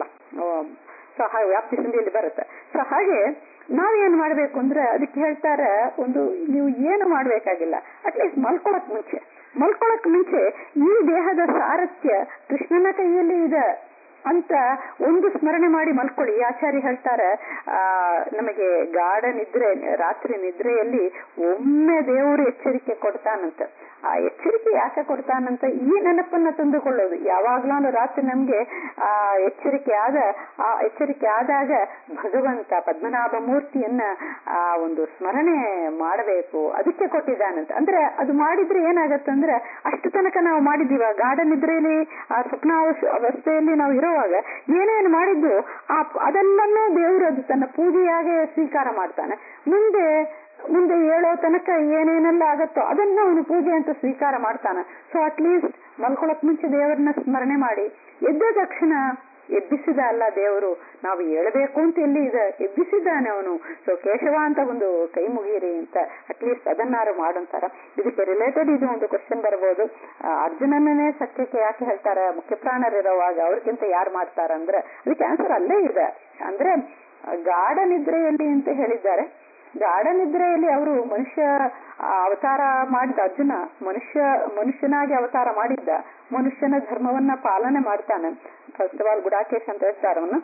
ಸೊ ಹಾಗೆ ವ್ಯಾಪ್ತಿ ಸಂಧಿಯಲ್ಲಿ ಬರುತ್ತೆ ಸೊ ಹಾಗೆ ನಾವೇನ್ ಮಾಡ್ಬೇಕು ಅಂದ್ರೆ ಅದಕ್ಕೆ ಹೇಳ್ತಾರೆ ಒಂದು ನೀವು ಏನು ಮಾಡ್ಬೇಕಾಗಿಲ್ಲ ಅಟ್ಲೀಸ್ಟ್ ಮಲ್ಕೊಳಕ್ ಮುಂಚೆ ಮಲ್ಕೊಳಕ್ ಮುಂಚೆ ಈ ದೇಹದ ಸಾರಥ್ಯ ಕೃಷ್ಣನ ಕೈಯಲ್ಲಿ ಇದೆ ಅಂತ ಒಂದು ಸ್ಮರಣೆ ಮಾಡಿ ಮಲ್ಕೊಳ್ಳಿ ಆಚಾರ್ಯ ಹೇಳ್ತಾರೆ ಆ ನಮಗೆ ಗಾಢ ನಿದ್ರೆ ರಾತ್ರಿ ನಿದ್ರೆಯಲ್ಲಿ ಒಮ್ಮೆ ದೇವರು ಎಚ್ಚರಿಕೆ ಕೊಡ್ತಾನಂತ ಆ ಎಚ್ಚರಿಕೆ ಯಾಕೆ ಕೊಡ್ತಾನಂತ ಈ ನೆನಪನ್ನ ತಂದುಕೊಳ್ಳೋದು ಯಾವಾಗ್ಲೂ ರಾತ್ರಿ ನಮ್ಗೆ ಆ ಎಚ್ಚರಿಕೆ ಆದ ಆ ಎಚ್ಚರಿಕೆ ಆದಾಗ ಭಗವಂತ ಪದ್ಮನಾಭ ಮೂರ್ತಿಯನ್ನ ಆ ಒಂದು ಸ್ಮರಣೆ ಮಾಡಬೇಕು ಅದಕ್ಕೆ ಕೊಟ್ಟಿದ್ದಾನಂತ ಅಂದ್ರೆ ಅದು ಮಾಡಿದ್ರೆ ಏನಾಗತ್ತಂದ್ರೆ ಅಷ್ಟು ತನಕ ನಾವು ಮಾಡಿದೀವ ಗಾಢ ನಿದ್ರೆಯಲ್ಲಿ ಆ ಸ್ವಪ್ನ ಅವಸ್ಥೆಯಲ್ಲಿ ನಾವು ಇರೋ ಮಾಡುವಾಗ ಏನೇನು ಮಾಡಿದ್ದು ಆ ಅದೆಲ್ಲನೂ ದೇವರು ಅದು ತನ್ನ ಪೂಜೆಯಾಗೆ ಸ್ವೀಕಾರ ಮಾಡ್ತಾನೆ ಮುಂದೆ ಮುಂದೆ ಹೇಳೋ ತನಕ ಏನೇನೆಲ್ಲ ಆಗತ್ತೋ ಅದನ್ನ ಅವನು ಪೂಜೆ ಅಂತ ಸ್ವೀಕಾರ ಮಾಡ್ತಾನೆ ಸೊ ಅಟ್ಲೀಸ್ಟ್ ಮಲ್ಕೊಳಕ್ ಮುಂಚೆ ದೇವರನ್ನ ಸ್ಮರಣೆ ಮಾಡಿ ಎದ್ದ ತಕ್ಷಣ ಎಬ್ಬಿಸಿದ ಅಲ್ಲ ದೇವರು ನಾವು ಹೇಳಬೇಕು ಅಂತ ಎಲ್ಲಿ ಇದೆ ಎಬ್ಬಿಸಿದ್ದಾನೆ ಅವನು ಸೊ ಕೇಶವ ಅಂತ ಒಂದು ಕೈ ಮುಗಿಯಿರಿ ಅಂತ ಅಟ್ಲೀಸ್ಟ್ ಅದನ್ನಾರು ಮಾಡಂತಾರ ಇದಕ್ಕೆ ರಿಲೇಟೆಡ್ ಇದು ಒಂದು ಕ್ವಶನ್ ಬರ್ಬೋದು ಆ, ಅರ್ಜುನನೇ ಸತ್ಯಕ್ಕೆ ಯಾಕೆ ಹೇಳ್ತಾರೆ ಮುಖ್ಯ ಪ್ರಾಣರಿರುವಾಗ ಅವ್ರಿಗಿಂತ ಯಾರು ಮಾಡ್ತಾರ ಅಂದ್ರೆ ಅದಕ್ಕೆ ಆನ್ಸರ್ ಅಲ್ಲೇ ಇದೆ ಅಂದ್ರೆ ಆ, ಗಾಢ ನಿದ್ರೆಯಲ್ಲಿ ಅಂತ ಹೇಳಿದ್ದಾರೆ ಗಾಢ ನಿದ್ರೆಯಲ್ಲಿ ಅವರು ಮನುಷ್ಯ ಆ, ಅವತಾರ ಮಾಡಿದ ಅರ್ಜುನ ಮನುಷ್ಯ ಮನುಷ್ಯನಾಗಿ ಅವತಾರ ಮಾಡಿದ್ದ ಮನುಷ್ಯನ ಧರ್ಮವನ್ನ ಪಾಲನೆ ಮಾಡ್ತಾನೆ ಫಸ್ಟ್ ಆಫ್ ಆಲ್ ಗುಡಾಕೇಶ್ ಅಂತ ಹೇಳ್ತಾರೆ ಅವನು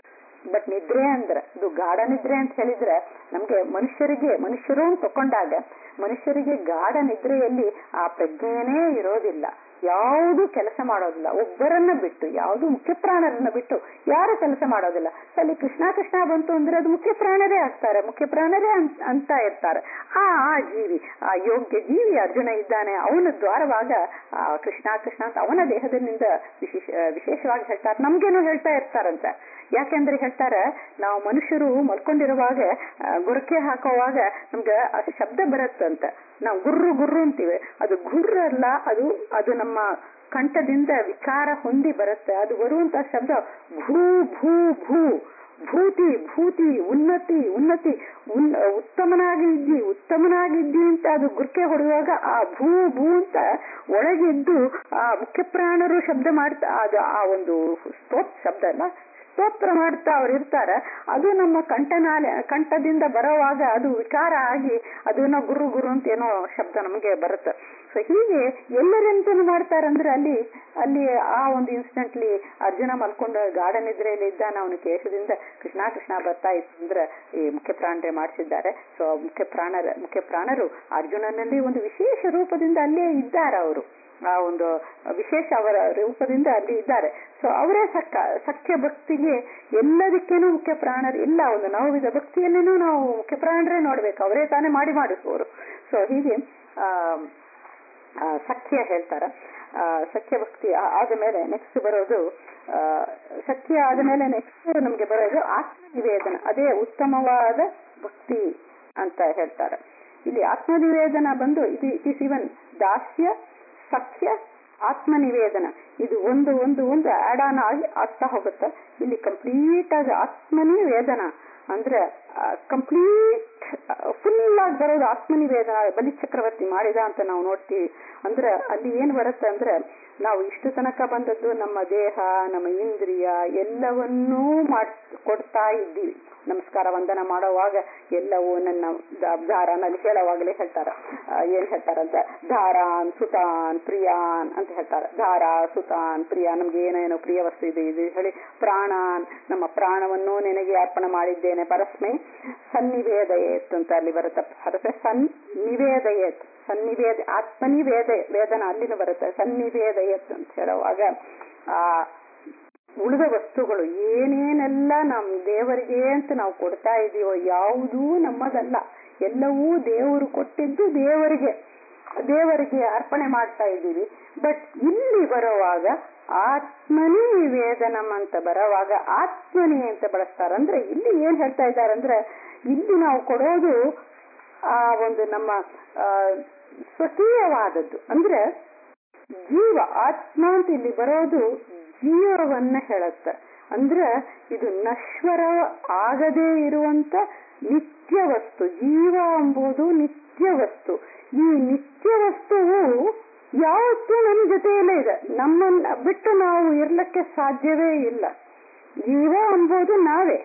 ಬಟ್ ನಿದ್ರೆ ಅಂದ್ರೆ ಇದು ಗಾಢ ನಿದ್ರೆ ಅಂತ ಹೇಳಿದ್ರೆ ನಮ್ಗೆ ಮನುಷ್ಯರಿಗೆ ಮನುಷ್ಯರು ಅಂತ ತಕೊಂಡಾಗ ಮನುಷ್ಯರಿಗೆ ಗಾಢ ನಿದ್ರೆಯಲ್ಲಿ ಆ ಪ್ರಜ್ಞೆನೇ ಇರೋದಿಲ್ಲ ಯಾವುದು ಕೆಲಸ ಮಾಡೋದಿಲ್ಲ ಒಬ್ಬರನ್ನ ಬಿಟ್ಟು ಯಾವುದು ಮುಖ್ಯ ಪ್ರಾಣರನ್ನ ಬಿಟ್ಟು ಯಾರು ಕೆಲಸ ಮಾಡೋದಿಲ್ಲ ಸೊ ಅಲ್ಲಿ ಕೃಷ್ಣ ಕೃಷ್ಣ ಬಂತು ಅಂದ್ರೆ ಅದು ಮುಖ್ಯ ಪ್ರಾಣರೇ ಆಗ್ತಾರೆ ಮುಖ್ಯ ಪ್ರಾಣರೇ ಅಂತ ಅಂತ ಇರ್ತಾರೆ ಆ ಆ ಜೀವಿ ಆ ಯೋಗ್ಯ ಜೀವಿ ಅರ್ಜುನ ಇದ್ದಾನೆ ಅವನ ದ್ವಾರವಾಗ ಆ ಕೃಷ್ಣ ಕೃಷ್ಣ ಅಂತ ಅವನ ದೇಹದಿಂದ ವಿಶೇಷ ವಿಶೇಷವಾಗಿ ಹೇಳ್ತಾರೆ ನಮ್ಗೇನು ಹೇಳ್ತಾ ಇರ್ತಾರಂತ ಯಾಕೆಂದ್ರೆ ಹೇಳ್ತಾರೆ ನಾವು ಮನುಷ್ಯರು ಮಲ್ಕೊಂಡಿರುವಾಗ ಆ, ಗೊರಕೆ ಹಾಕುವಾಗ ನಮ್ಗೆ ಆ ಶಬ್ದ ಬರುತ್ತಂತ ನಾವು ಗುರ್ರು ಗುರ್ರು ಅಂತೀವಿ ಅದು ಗುರ್ರ ಅಲ್ಲ ಅದು ಅದು ನಮ್ಮ ಕಂಠದಿಂದ ವಿಕಾರ ಹೊಂದಿ ಬರುತ್ತೆ ಅದು ಬರುವಂತ ಶಬ್ದ ಭೂ ಭೂ ಭೂ ಭೂತಿ ಭೂತಿ ಉನ್ನತಿ ಉನ್ನತಿ ಉನ್ ಉತ್ತಮನಾಗಿದ್ದಿ ಉತ್ತಮನಾಗಿದ್ದಿ ಅಂತ ಅದು ಗುರ್ಕೆ ಹೊಡೆಯುವಾಗ ಆ ಭೂ ಭೂ ಅಂತ ಒಳಗಿದ್ದು ಆ ಮುಖ್ಯ ಪ್ರಾಣರು ಶಬ್ದ ಮಾಡ್ತಾ ಅದು ಆ ಒಂದು ಸ್ತೋತ್ ಶಬ್ದ ಅಲ್ಲ ಸ್ತೋತ್ರ ಮಾಡ್ತಾ ಅವ್ರು ಇರ್ತಾರೆ ಅದು ನಮ್ಮ ಕಂಠನಾಲೆ ಕಂಠದಿಂದ ಬರೋವಾಗ ಅದು ವಿಕಾರ ಆಗಿ ಅದನ್ನ ಗುರು ಗುರು ಅಂತ ಏನೋ ಶಬ್ದ ನಮಗೆ ಬರುತ್ತೆ ಸೊ ಹೀಗೆ ಎಲ್ಲರೆಂತನು ಮಾಡ್ತಾರಂದ್ರೆ ಅಲ್ಲಿ ಅಲ್ಲಿ ಆ ಒಂದು ಇನ್ಸ್ಟೆಂಟ್ಲಿ ಅರ್ಜುನ ಮಲ್ಕೊಂಡು ಗಾಢ ನಿದ್ರೆಯಲ್ಲಿ ಇದ್ದಾನ ಅವನ ಕೇಶದಿಂದ ಕೃಷ್ಣ ಕೃಷ್ಣ ಬರ್ತಾ ಇತ್ತು ಅಂದ್ರೆ ಈ ಮುಖ್ಯ ಪ್ರಾಣರೇ ಮಾಡಿಸಿದ್ದಾರೆ ಸೊ ಮುಖ್ಯ ಪ್ರಾಣರ ಮುಖ್ಯ ಪ್ರಾಣರು ಅರ್ಜುನನಲ್ಲಿ ಒಂದು ವಿಶೇಷ ರೂಪದಿಂದ ಅಲ್ಲೇ ಇದ್ದಾರೆ ಅವರು ಆ ಒಂದು ವಿಶೇಷ ಅವರ ರೂಪದಿಂದ ಅಲ್ಲಿ ಇದ್ದಾರೆ ಸೊ ಅವರೇ ಸಕ್ಕ ಸಖ್ಯ ಭಕ್ತಿಗೆ ಎಲ್ಲದಕ್ಕೇನು ಮುಖ್ಯ ಪ್ರಾಣರು ಇಲ್ಲ ಒಂದು ನವವಿಧ ಭಕ್ತಿಯಲ್ಲೇನೂ ನಾವು ಮುಖ್ಯ ಪ್ರಾಣರೇ ನೋಡ್ಬೇಕು ಅವರೇ ತಾನೇ ಮಾಡಿ ಮಾಡಿಸುವರು ಸೊ ಹೀಗೆ ಆ ಆ, ಸಖ್ಯ ಹೇಳ್ತಾರ ಆ, ಸಖ್ಯ ಭಕ್ತಿ ಆ- ಆದ ಮೇಲೆ ನೆಕ್ಸ್ಟ್ ಬರೋದು ಆ, ಸಖ್ಯ ಆದ ಮೇಲೆ ನೆಕ್ಸ್ಟ್ ನಮ್ಗೆ ಬರೋದು ಆತ್ಮನಿವೇದನ ಅದೇ ಉತ್ತಮವಾದ ಭಕ್ತಿ ಅಂತ ಹೇಳ್ತಾರೆ ಇಲ್ಲಿ ಆತ್ಮನಿವೇದನ ಬಂದು ಇದು ಇಟ್ ಇಸ್ ಇವನ್ ದಾಸ್ಯ ಸಖ್ಯ ಆತ್ಮನಿವೇದನ ಇದು ಒಂದು ಒಂದು ಒಂದು ಆಡ್ ಆನ್ ಆಗಿ ಆಗ್ತಾ ಹೋಗುತ್ತೆ ಇಲ್ಲಿ ಕಂಪ್ಲೀಟ್ ಆಗಿ ಆತ್ಮನಿವೇದನ ಅಂದ್ರೆ ಕಂಪ್ಲೀಟ್ ಫುಲ್ ಆಗಿ ಬರೋದು ಆತ್ಮನಿವೇದನ ಬಲಿ ಚಕ್ರವರ್ತಿ ಮಾಡಿದ ಅಂತ ನಾವು ನೋಡ್ತೀವಿ ಅಂದ್ರೆ ಅಲ್ಲಿ ಏನ್ ಬರುತ್ತೆ ಅಂದ್ರೆ ನಾವು ಇಷ್ಟು ತನಕ ಬಂದದ್ದು ನಮ್ಮ ದೇಹ ನಮ್ಮ ಇಂದ್ರಿಯ ಎಲ್ಲವನ್ನೂ ಮಾಡ್ ಕೊಡ್ತಾ ಇದ್ದೀವಿ ನಮಸ್ಕಾರ ವಂದನ ಮಾಡುವಾಗ ಎಲ್ಲವೂ ನನ್ನ ದ- ದಾರನಲ್ಲಿ ಹೇಳುವಾಗಲೇ ಹೇಳ್ತಾರ ಆ, ಏನ್ ಹೇಳ್ತಾರಂತ ಧಾರಾನ್ ಸುತಾನ್ ಪ್ರಿಯಾನ್ ಅಂತ ಹೇಳ್ತಾರೆ ಧಾರ ಸುತಾನ್ ಪ್ರಿಯ ನಮ್ಗೆ ಏನೇನೋ ಪ್ರಿಯ ವಸ್ತು ಇದೆ ಇದು ಹೇಳಿ ಪ್ರಾಣಾನ್ ನಮ್ಮ ಪ್ರಾಣವನ್ನು ನಿನಗೆ ಅರ್ಪಣೆ ಮಾಡಿದ್ದೇನೆ ಪರಸ್ಮೈ ಸನ್ನಿವೇದಯೇತ್ ಅಂತ ಅಲ್ಲಿ ಬರುತ್ತೆ ಪರಸ್ಮೈ ಸನ್ ನಿವೇದಯೇತ್ ಸನ್ನಿವೇದ ಆತ್ಮನಿವೇದ ವೇದನ ಅಲ್ಲಿನೂ ಬರುತ್ತೆ ಸನ್ನಿವೇದಯತ್ ಅಂತ ಹೇಳುವಾಗ ಆ ಉಳಿದ ವಸ್ತುಗಳು ಏನೇನೆಲ್ಲ ನಮ್ ದೇವರಿಗೆ ಅಂತ ನಾವು ಕೊಡ್ತಾ ಇದೀವೋ ಯಾವುದೂ ನಮ್ಮದಲ್ಲ ಎಲ್ಲವೂ ದೇವರು ಕೊಟ್ಟಿದ್ದು ದೇವರಿಗೆ ದೇವರಿಗೆ ಅರ್ಪಣೆ ಮಾಡ್ತಾ ಇದ್ದೀವಿ ಬಟ್ ಇಲ್ಲಿ ಬರುವಾಗ ಆತ್ಮನಿ ನಿವೇದನಂ ಅಂತ ಬರುವಾಗ ಆತ್ಮನಿ ಅಂತ ಬಳಸ್ತಾರೆ ಅಂದ್ರೆ ಇಲ್ಲಿ ಏನ್ ಹೇಳ್ತಾ ಇದ್ದಾರೆ ಅಂದ್ರೆ ಇಲ್ಲಿ ನಾವು ಕೊಡೋದು ಆ ಒಂದು ನಮ್ಮ ಆ, ಸ್ವಕೀಯವಾದದ್ದು ಅಂದ್ರೆ ಜೀವ ಆತ್ಮ ಅಂತ ಇಲ್ಲಿ ಬರೋದು ಜೀವವನ್ನ ಹೇಳುತ್ತೆ ಅಂದ್ರೆ ಇದು ನಶ್ವರ ಆಗದೇ ಇರುವಂತ ನಿತ್ಯ ವಸ್ತು ಜೀವ ಎಂಬುದು ನಿತ್ಯ ವಸ್ತು ಈ ನಿತ್ಯ ವಸ್ತುವು ಯಾವತ್ತೂ ನಮ್ಮ ಜೊತೆಯಲ್ಲೇ ಇದೆ ನಮ್ಮನ್ನ ಬಿಟ್ಟು ನಾವು ಇರ್ಲಿಕ್ಕೆ ಸಾಧ್ಯವೇ ಇಲ್ಲ ಜೀವ ಎಂಬುದು ನಾವೇ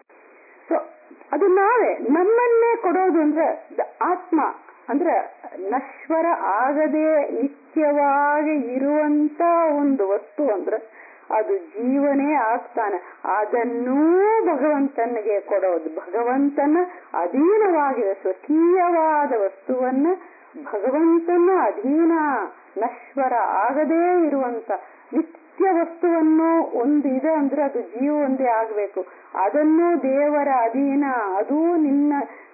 ಸೊ ಅದು ನಾವೇ ನಮ್ಮನ್ನೇ ಕೊಡೋದು ಅಂದ್ರೆ ದ- ಆತ್ಮ ಅಂದ್ರೆ ನಶ್ವರ ಆಗದೆ ನಿತ್ಯವಾಗಿ ಇರುವಂತ ಒಂದು ವಸ್ತು ಅಂದ್ರೆ ಅದು ಜೀವನೇ ಆಗ್ತಾನೆ ಅದನ್ನೂ ಭಗವಂತನಿಗೆ ಕೊಡೋದು ಭಗವಂತನ ಅಧೀನವಾಗಿದೆ ಸ್ವಕೀಯವಾದ ವಸ್ತುವನ್ನ ಭಗವಂತನ ಅಧೀನ ನಶ್ವರ ಆಗದೇ ಇರುವಂತ ನಿತ್ಯ ವಸ್ತುವನ್ನು ಒಂದು ಇದೆ ಅಂದ್ರೆ ಅದು ಜೀವ ಒಂದೇ ಆಗ್ಬೇಕು ಅದನ್ನು ದೇವರ ಅಧೀನ ಅದು ನಿನ್ನ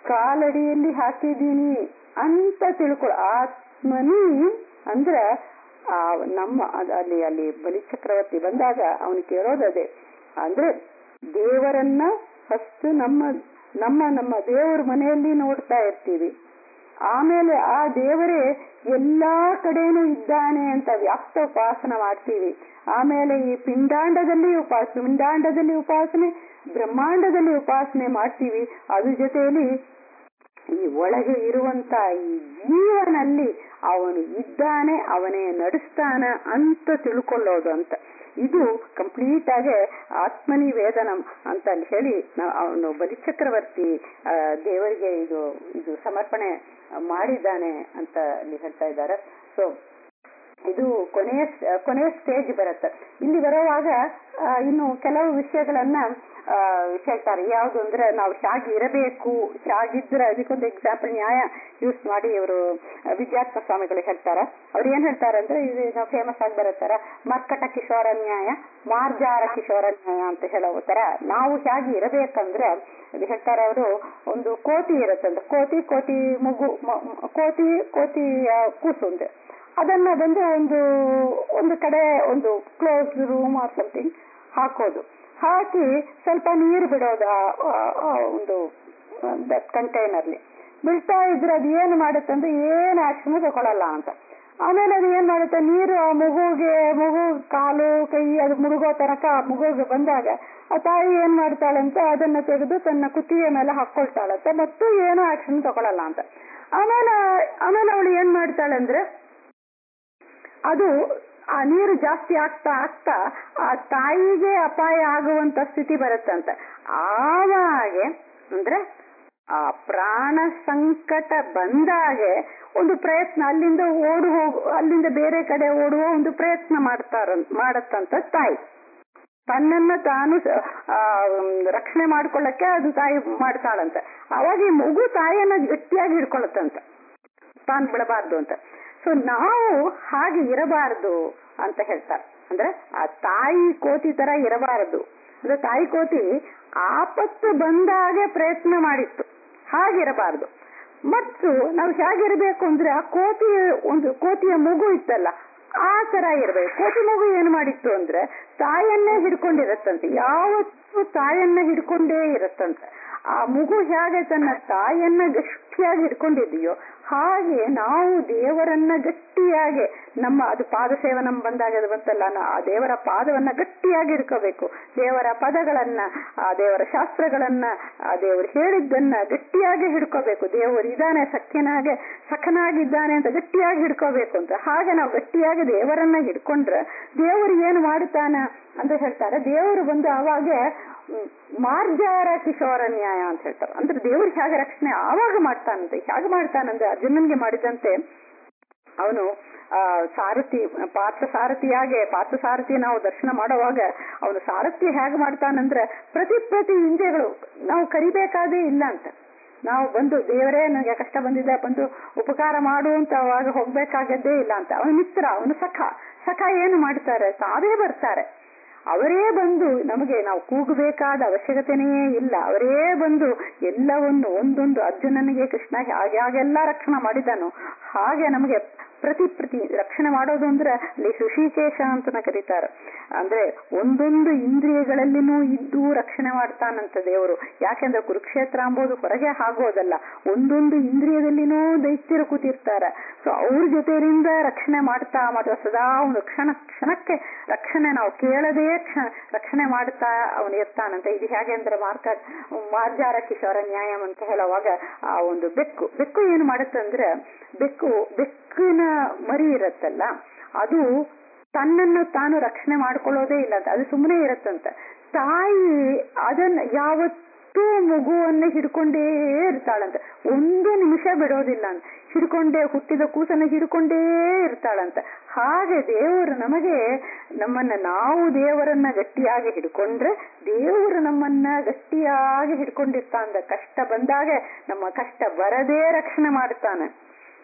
ಕಾಲಡಿಯಲ್ಲಿ ಹಾಕಿದ್ದೀನಿ ಅಂತ ತಿಳ್ಕೊಳ ಆತ್ಮನಿ ಅಂದ್ರೆ ಆ ನಮ್ಮ ಅದ್- ಅಲ್ಲಿ ಅಲ್ಲಿ ಬಲಿಚಕ್ರವರ್ತಿ ಬಂದಾಗ ಅವನು ಕೇಳೋದದೇ ಅಂದ್ರೆ ದೇವರನ್ನ ಫಸ್ಟ್ ನಮ್ಮ ನಮ್ಮ ನಮ್ಮ ದೇವರ ಮನೆಯಲ್ಲಿ ನೋಡ್ತಾ ಇರ್ತೀವಿ ಆಮೇಲೆ ಆ ದೇವರೇ ಎಲ್ಲಾ ಕಡೆನೂ ಇದ್ದಾನೆ ಅಂತ ವ್ಯಾಪ್ತ ಉಪಾಸನ ಮಾಡ್ತೀವಿ ಆಮೇಲೆ ಈ ಪಿಂಡಾಂಡದಲ್ಲಿ ಉಪಾಸನೆ ಪಿಂಡಾಂಡದಲ್ಲಿ ಉಪಾಸನೆ ಬ್ರಹ್ಮಾಂಡದಲ್ಲಿ ಉಪಾಸನೆ ಮಾಡ್ತೀವಿ ಅದ್ರ ಜೊತೆಯಲ್ಲಿ ಈ ಒಳಗೆ ಇರುವಂತ ಈ ಜೀವನಲ್ಲಿ ಅವನು ಇದ್ದಾನೆ ಅವನೇ ನಡೆಸ್ತಾನ ಅಂತ ತಿಳ್ಕೊಳ್ಳೋದು ಅಂತ ಇದು ಕಂಪ್ಲೀಟ್ ಆಗಿ ಆತ್ಮನಿವೇದನಂ ಅಂತ ಹೇಳಿ ನಾ- ಅವನು ಬಲಿಚಕ್ರವರ್ತಿ ಆ, ದೇವರಿಗೆ ಇದು ಇದು ಸಮರ್ಪಣೆ ಮಾಡಿದ್ದಾನೆ ಅಂತ ಅಲ್ಲಿ ಹೇಳ್ತಾ ಇದ್ದಾರೆ ಸೊ ಇದು ಕೊನೆಯ ಕೊನೆಯ ಸ್ಟೇಜ್ ಬರುತ್ತೆ ಇಲ್ಲಿ ಬರುವಾಗ ಆ, ಇನ್ನು ಕೆಲವು ವಿಷಯಗಳನ್ನ ಆ, ಹೇಳ್ತಾರೆ ಯಾವುದು ಅಂದ್ರೆ ನಾವು ಹೇಗೆ ಇರಬೇಕು ಹೇಗಿದ್ರೆ ಅದಕ್ಕೊಂದು ಎಕ್ಸಾಂಪಲ್ ನ್ಯಾಯ ಯೂಸ್ ಮಾಡಿ ಇವರು ವಿದ್ಯಾತ್ಮ ಸ್ವಾಮಿಗಳು ಹೇಳ್ತಾರ ಅವ್ರು ಏನ್ ಹೇಳ್ತಾರೆ ಅಂದ್ರೆ ಇದು ನಾವು ಫೇಮಸ್ ಆಗಿ ಬರುತ್ತಾರ ಮರ್ಕಟ ಕಿಶೋರ ನ್ಯಾಯ ಮಾರ್ಜಾರ ಕಿಶೋರ ನ್ಯಾಯ ಅಂತ ಹೇಳೋ ತರ ನಾವು ಹೇಗೆ ಇರಬೇಕಂದ್ರೆ ಅದು ಹೇಳ್ತಾರೆ ಅವರು ಒಂದು ಕೋತಿ ಇರುತ್ತಂತೆ ಕೋತಿ ಕೋತಿ ಮಗು ಮ- ಮ- ಕೋತಿ ಕೋತಿ ಕೂಸು ಒಂದು ಅದನ್ನ ಬಂದು ಒಂದು ಒಂದು ಕಡೆ ಒಂದು ಕ್ಲೋಸ್ ರೂಮ್ ಆರ್ ಸಮಥಿಂಗ್ ಹಾಕೋದು ಹಾಕಿ ಸ್ವಲ್ಪ ನೀರು ಬಿಡೋದು ಆ- ಆ- ಆ ಒಂದು ಕಂಟೈನರ್ಲಿ ಬಿಡ್ತಾ ಇದ್ರೆ ಅದು ಏನು ಮಾಡುತ್ತೆ ಅಂದ್ರೆ ಏನು ಆಕ್ಷನ್ ತಗೊಳಲ್ಲ ಅಂತ ಆಮೇಲೆ ಅದು ಏನ್ ಮಾಡುತ್ತೆ ನೀರು ಆ ಮಗುಗೆ ಮಗು ಕಾಲು ಕೈ ಅದು ಮುಳುಗೋ ತನಕ ಆ ಮಗುಗೆ ಬಂದಾಗ ಆ ತಾಯಿ ಏನ್ ಮಾಡ್ತಾಳಂತ ಅದನ್ನ ತೆಗೆದು ತನ್ನ ಕುತ್ತಿಗೆ ಮೇಲೆ ಹಾಕೊಳ್ತಾಳಂತೆ ಮತ್ತು ಏನು ಆಕ್ಷನ್ ತಗೊಳಲ್ಲ ಅಂತ ಆಮೇಲೆ ಆಮೇಲೆ ಅವಳು ಏನ್ ಮಾಡ್ತಾಳಂದ್ರೆ ಅದು ಆ ನೀರು ಜಾಸ್ತಿ ಆಗ್ತಾ ಆಗ್ತಾ ಆ ತಾಯಿಗೆ ಅಪಾಯ ಆಗುವಂತ ಸ್ಥಿತಿ ಬರುತ್ತಂತ ಆವಾಗೆ ಅಂದ್ರೆ ಆ ಪ್ರಾಣ ಸಂಕಟ ಬಂದಾಗೆ ಒಂದು ಪ್ರಯತ್ನ ಅಲ್ಲಿಂದ ಓಡು ಹೋಗು ಅಲ್ಲಿಂದ ಬೇರೆ ಕಡೆ ಓಡುವ ಒಂದು ಪ್ರಯತ್ನ ಮಾಡ್ತಾರ ಮಾಡತ್ತಂತ ತಾಯಿ ತನ್ನನ್ನ ತಾನು ಸ- ಆ, ಮ್, ರಕ್ಷಣೆ ಮಾಡ್ಕೊಳ್ಳಕ್ಕೆ ಅದು ತಾಯಿ ಮಾಡ್ತಾಳಂತ ಅವಾಗ ಈ ಮಗು ತಾಯಿಯನ್ನ ಗಟ್ಟಿಯಾಗಿ ಹಿಡ್ಕೊಳತ್ತಂತ ತಾನು ಬಿಡಬಾರ್ದು ಅಂತ ಸೊ ನಾವು ಹಾಗೆ ಇರಬಾರದು ಅಂತ ಹೇಳ್ತಾರೆ ಅಂದ್ರೆ ಆ ತಾಯಿ ಕೋತಿ ತರ ಇರಬಾರದು ಅಂದ್ರೆ ತಾಯಿ ಕೋತಿ ಆಪತ್ತು ಬಂದಾಗೆ ಪ್ರಯತ್ನ ಮಾಡಿತ್ತು ಹಾಗಿರಬಾರದು ಮತ್ತು ನಾವು ಹೇಗಿರಬೇಕು ಅಂದ್ರೆ ಆ ಕೋತಿ ಒಂದು ಕೋತಿಯ ಮಗು ಇತ್ತಲ್ಲ ಆ ತರ ಇರಬೇಕು ಕೋತಿ ಮಗು ಏನ್ ಮಾಡಿತ್ತು ಅಂದ್ರೆ ತಾಯನ್ನೇ ಹಿಡ್ಕೊಂಡಿರತ್ತಂತೆ ಯಾವತ್ತೂ ತಾಯನ್ನ ಹಿಡ್ಕೊಂಡೇ ಇರತ್ತಂತೆ ಆ ಮಗು ಹೇಗೆ ತನ್ನ ತಾಯನ್ನ ಗಟ್ಟಿಯಾಗಿ ಹಿಡ್ಕೊಂಡಿದೆಯೋ ಹಾಗೆ ನಾವು ದೇವರನ್ನ ಗಟ್ಟಿಯಾಗಿ ನಮ್ಮ ಅದು ಪಾದ ಸೇವನ ಬಂದಾಗ ಅದು ಬಂತಲ್ಲ ನಾ- ಆ ದೇವರ ಪಾದವನ್ನ ಗಟ್ಟಿಯಾಗಿ ಹಿಡ್ಕೋಬೇಕು ದೇವರ ಪದಗಳನ್ನ ಆ ದೇವರ ಶಾಸ್ತ್ರಗಳನ್ನ ಆ ದೇವರು ಹೇಳಿದ್ದನ್ನ ಗಟ್ಟಿಯಾಗಿ ಹಿಡ್ಕೋಬೇಕು ದೇವರು ಇದಾನೆ ಸಖ್ಯನಾಗೆ ಸಖನಾಗಿದ್ದಾನೆ ಅಂತ ಗಟ್ಟಿಯಾಗಿ ಹಿಡ್ಕೋಬೇಕು ಅಂತ ಹಾಗೆ ನಾವು ಗಟ್ಟಿಯಾಗಿ ದೇವರನ್ನ ಹಿಡ್ಕೊಂಡ್ರೆ ದೇವರು ಏನು ಮಾಡುತ್ತಾನ ಅಂತ ಹೇಳ್ತಾರೆ ದೇವರು ಬಂದು ಅವಾಗೆ ಮ್, ಮಾರ್ಜಾರ ಕಿಶೋರ ನ್ಯಾಯ ಅಂತ ಹೇಳ್ತಾರೆ ಅಂದ್ರೆ ದೇವ್ರು ಹೇಗೆ ರಕ್ಷಣೆ ಆವಾಗ ಮಾಡ್ತಾನಂತೆ ಹೇಗೆ ಮಾಡ್ತಾನಂದ್ರೆ ಅರ್ಜುನನ್ಗೆ ಮಾಡಿದಂತೆ ಅವನು ಆ ಸಾರಥಿ ಪಾರ್ಥ ಸಾರಥಿಯಾಗೆ ಪಾರ್ಥ ಸಾರಥಿ ನಾವು ದರ್ಶನ ಮಾಡುವಾಗ ಅವನು ಸಾರಥಿ ಹೇಗೆ ಮಾಡ್ತಾನಂದ್ರೆ ಪ್ರತಿ ಪ್ರತಿ ಇಂದ್ರಿಯಗಳು ನಾವು ಕರಿಬೇಕಾದೇ ಇಲ್ಲ ಅಂತ ನಾವು ಬಂದು ದೇವರೇ ನನಗೆ ಕಷ್ಟ ಬಂದಿದೆ ಬಂದು ಉಪಕಾರ ಮಾಡು ಅಂತ ಅವಾಗ ಹೋಗ್ಬೇಕಾಗದ್ದೇ ಇಲ್ಲ ಅಂತ ಅವನ ಮಿತ್ರ ಅವನು ಸಖ ಸಖ ಏನು ಮಾಡ್ತಾರೆ ತಾವೇ ಬರ್ತಾರೆ ಅವರೇ ಬಂದು ನಮಗೆ ನಾವು ಕೂಗಬೇಕಾದ ಅವಶ್ಯಕತೆನೇ ಇಲ್ಲ ಅವರೇ ಬಂದು ಎಲ್ಲವನ್ನು ಒಂದೊಂದು ಅರ್ಜುನನಿಗೆ ಕೃಷ್ಣ ಹಾಗೆ ಹಾಗೆಲ್ಲ ರಕ್ಷಣೆ ಮಾಡಿದ್ದಾನೋ ಹಾಗೆ ನಮಗೆ ಪ್ರತಿ ಪ್ರತಿ ರಕ್ಷಣೆ ಮಾಡೋದು ಅಂದ್ರೆ ಅಲ್ಲಿ ಋಷಿಕೇಶ ಅಂತ ಕರೀತಾರೆ ಅಂದ್ರೆ ಒಂದೊಂದು ಇಂದ್ರಿಯಗಳಲ್ಲಿನೂ ಇದ್ದು ರಕ್ಷಣೆ ಮಾಡ್ತಾನಂತ ದೇವರು ಯಾಕೆಂದ್ರೆ ಕುರುಕ್ಷೇತ್ರ ಅಂಬೋದು ಹೊರಗೆ ಆಗೋದಲ್ಲ ಒಂದೊಂದು ಇಂದ್ರಿಯದಲ್ಲಿನೂ ದೈತ್ಯರು ಕೂತಿರ್ತಾರೆ ಸೊ ಅವ್ರ ಜೊತೆಯಿಂದ ರಕ್ಷಣೆ ಮಾಡ್ತಾ ಮಾಡ್ತಾ ಸದಾ ಒಂದು ಕ್ಷಣ ಕ್ಷಣಕ್ಕೆ ರಕ್ಷಣೆ ನಾವು ಕೇಳದೇ ಕ್ಷ ರಕ್ಷಣೆ ಮಾಡ್ತಾ ಅವನು ಇರ್ತಾನಂತೆ ಇದು ಹೇಗೆ ಅಂದ್ರೆ ಮಾರ್ಕ ಮಾರ್ಜಾರ ಕಿಶೋರ ನ್ಯಾಯಂ ಅಂತ ಹೇಳುವಾಗ ಆ ಒಂದು ಬೆಕ್ಕು ಬೆಕ್ಕು ಏನು ಮಾಡುತ್ತಂದ್ರೆ ಬೆಕ್ಕು ಬೆಕ್ಕಿನ ಮರಿ ಇರತ್ತಲ್ಲ ಅದು ತನ್ನನ್ನು ತಾನು ರಕ್ಷಣೆ ಮಾಡ್ಕೊಳ್ಳೋದೇ ಇಲ್ಲ ಅಂತ ಅದು ಸುಮ್ಮನೆ ಇರತ್ತಂತ ತಾಯಿ ಅದನ್ನ ಯಾವತ್ತೂ ಮಗುವನ್ನ ಹಿಡ್ಕೊಂಡೇ ಇರ್ತಾಳಂತ ಒಂದು ನಿಮಿಷ ಬಿಡೋದಿಲ್ಲ ಅಂತ ಹಿಡ್ಕೊಂಡೇ ಹುಟ್ಟಿದ ಕೂಸನ್ನ ಹಿಡ್ಕೊಂಡೇ ಇರ್ತಾಳಂತ ಹಾಗೆ ದೇವರು ನಮಗೆ ನಮ್ಮನ್ನ ನಾವು ದೇವರನ್ನ ಗಟ್ಟಿಯಾಗಿ ಹಿಡ್ಕೊಂಡ್ರೆ ದೇವರು ನಮ್ಮನ್ನ ಗಟ್ಟಿಯಾಗಿ ಹಿಡ್ಕೊಂಡಿರ್ತಾನ ಕಷ್ಟ ಬಂದಾಗ ನಮ್ಮ ಕಷ್ಟ ಬರದೇ ರಕ್ಷಣೆ ಮಾಡ್ತಾನೆ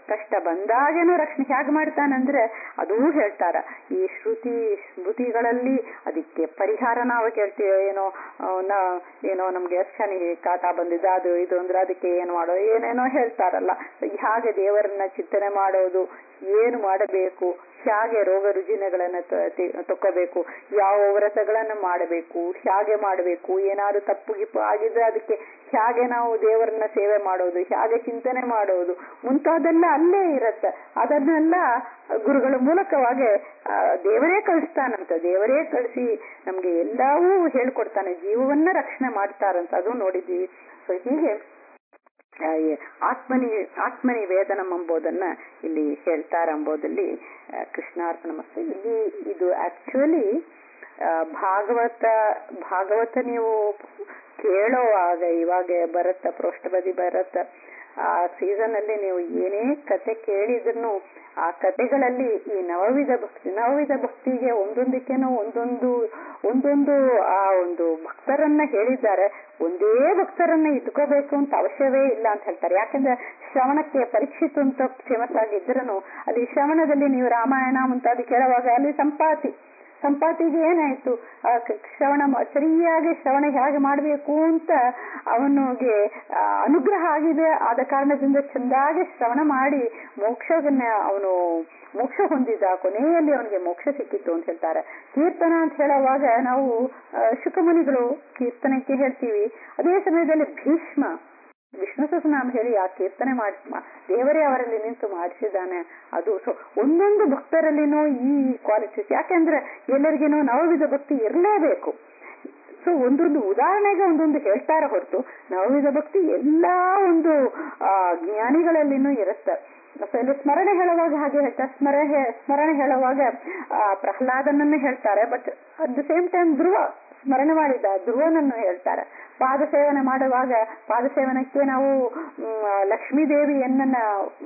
ಕಷ್ಟ ಬಂದಾಗೇನು ರಕ್ಷಣೆ ಹೇಗೆ ಮಾಡ್ತಾನಂದ್ರೆ ಅದೂ ಹೇಳ್ತಾರ ಈ ಶ್ರುತಿ ಸ್ಮೃತಿಗಳಲ್ಲಿ ಅದಕ್ಕೆ ಪರಿಹಾರ ನಾವು ಕೇಳ್ತೀವಿ ಏನೋ ಆ, ನ- ಏನೋ ನಮ್ಗೆ ಶನಿ ಕಾಟ ಬಂದಿದ್ದ ಅದು ಇದು ಅಂದ್ರೆ ಅದಕ್ಕೆ ಏನು ಮಾಡೋದು ಏನೇನೋ ಹೇಳ್ತಾರಲ್ಲ ಹೇಗೆ ದೇವರನ್ನ ಚಿಂತನೆ ಮಾಡೋದು ಏನು ಮಾಡಬೇಕು ಹೇಗೆ ರೋಗ ರುಜಿನಗಳನ್ನ ತ- ತಿ- ತಕ್ಕೋಬೇಕು ಯಾವ ವ್ರತಗಳನ್ನ ಮಾಡಬೇಕು ಹೇಗೆ ಮಾಡಬೇಕು ಏನಾದ್ರು ತಪ್ಪು ಗಿಪ್ಪು ಆಗಿದ್ರೆ ಅದಕ್ಕೆ ಹೇಗೆ ನಾವು ದೇವರನ್ನ ಸೇವೆ ಮಾಡೋದು ಹೇಗೆ ಚಿಂತನೆ ಮಾಡೋದು ಮುಂತಾದೆಲ್ಲ ಅಲ್ಲೇ ಇರತ್ತೆ ಅದನ್ನೆಲ್ಲ ಗುರುಗಳ ಮೂಲಕವಾಗಿ ಆ, ದೇವರೇ ಕಳಿಸ್ತಾನಂತ ದೇವರೇ ಕಳಿಸಿ ನಮ್ಗೆ ಎಲ್ಲವೂ ಹೇಳ್ಕೊಡ್ತಾನೆ ಜೀವವನ್ನ ರಕ್ಷಣೆ ಮಾಡ್ತಾರಂತ ಅದು ನೋಡಿದ್ವಿ ಸೊ ಹೀಗೆ ಆ, ಈ ಆತ್ಮನಿ ಆತ್ಮನಿ ವೇದನಂ ಎಂಬುದನ್ನ ಇಲ್ಲಿ ಹೇಳ್ತಾರ ಎಂಬುದಲ್ಲಿ ಆ, ಕೃಷ್ಣಾರ್ಪಣ ಮತ್ತು ಇಲ್ಲಿ ಇದು ಆಕ್ಚುಲಿ ಭಾಗವತ ಭಾಗವತ ನೀವು ಕೇಳೋವಾಗ ಇವಾಗ ಬರತ್ತ ಪೃಷ್ಠಬದಿ ಬರತ್ತ ಆ ಸೀಸನ್ ಅಲ್ಲಿ ನೀವು ಏನೇ ಕತೆ ಕೇಳಿದ್ರು ಆ ಕತೆಗಳಲ್ಲಿ ಈ ನವವಿಧ ಭಕ್ತಿ ನವವಿಧ ಭಕ್ತಿಗೆ ಒಂದೊಂದಕ್ಕೇನೋ ಒಂದೊಂದು ಒಂದೊಂದು ಆ ಒಂದು ಭಕ್ತರನ್ನ ಹೇಳಿದ್ದಾರೆ ಒಂದೇ ಭಕ್ತರನ್ನ ಇಟ್ಕೋಬೇಕು ಅಂತ ಅವಶ್ಯವೇ ಇಲ್ಲ ಅಂತ ಹೇಳ್ತಾರೆ ಯಾಕಂದ್ರೆ ಶ್ರವಣಕ್ಕೆ ಪರೀಕ್ಷಿತು ಅಂತ ಫೇಮಸ್ ಆಗಿದ್ರೂ ಅಲ್ಲಿ ಶ್ರವಣದಲ್ಲಿ ನೀವು ರಾಮಾಯಣ ಮುಂತಾದ ಕೇಳುವಾಗ ಅಲ್ಲಿ ಸಂಪಾತಿ ಸಂಪಾತಿಗೆ ಏನಾಯ್ತು ಆ ಕ- ಶ್ರವಣ ಮ- ಸರಿಯಾಗಿ ಶ್ರವಣ ಹೇಗೆ ಮಾಡಬೇಕು ಅಂತ ಅವನಿಗೆ ಆ, ಅನುಗ್ರಹ ಆಗಿದೆ ಆದ ಕಾರಣದಿಂದ ಚಂದಾಗಿ ಶ್ರವಣ ಮಾಡಿ ಮೋಕ್ಷವನ್ನ ಅವನು ಮೋಕ್ಷ ಹೊಂದಿದ ಕೊನೆಯಲ್ಲಿ ಅವನಿಗೆ ಮೋಕ್ಷ ಸಿಕ್ಕಿತ್ತು ಅಂತ ಹೇಳ್ತಾರೆ ಕೀರ್ತನ ಅಂತ ಹೇಳುವಾಗ ನಾವು ಆ, ಶುಕಮುನಿಗಳು ಕೀರ್ತನಕ್ಕೆ ಹೇಳ್ತೀವಿ ಅದೇ ಸಮಯದಲ್ಲಿ ಭೀಷ್ಮ ವಿಷ್ಣು ಸಹಸ್ರನಾಮ ಹೇಳಿ ಆ ಕೀರ್ತನೆ ಮಾಡಿ ದೇವರೇ ಅವರಲ್ಲಿ ನಿಂತು ಮಾಡಿಸಿದ್ದಾನೆ ಅದು ಸೊ ಒಂದೊಂದು ಭಕ್ತರಲ್ಲಿನೂ ಈ ಕ್ವಾಲಿಟೀಸ್ ಯಾಕೆಂದ್ರೆ ಎಲ್ಲರಿಗೇನೋ ನವವಿಧ ಭಕ್ತಿ ಇರಲೇಬೇಕು ಸೊ ಒಂದೊಂದು ಉದಾಹರಣೆಗೆ ಒಂದೊಂದು ಹೇಳ್ತಾರ ಹೊರತು ನವವಿಧ ಭಕ್ತಿ ಎಲ್ಲಾ ಒಂದು ಆ ಜ್ಞಾನಿಗಳಲ್ಲಿನೂ ಇರುತ್ತೆ ಸೊ ಇಲ್ಲಿ ಸ್ಮರಣೆ ಹೇಳುವಾಗ ಹಾಗೆ ಹೇಳ್ತಾರೆ ಸ್ಮರಣೆ ಸ್ಮರಣೆ ಹೇಳುವಾಗ ಆ ಪ್ರಹ್ಲಾದನನ್ನು ಹೇಳ್ತಾರೆ but at the same time Dhruva ಸ್ಮರಣೆ ಮಾಡಿದ ಧ್ರುವನನ್ನು ಹೇಳ್ತಾರೆ ಪಾದ ಸೇವನೆ ಮಾಡುವಾಗ ಪಾದ ಸೇವನಕ್ಕೆ ನಾವು ಮ್, ಲಕ್ಷ್ಮೀ ದೇವಿಯನ್ನ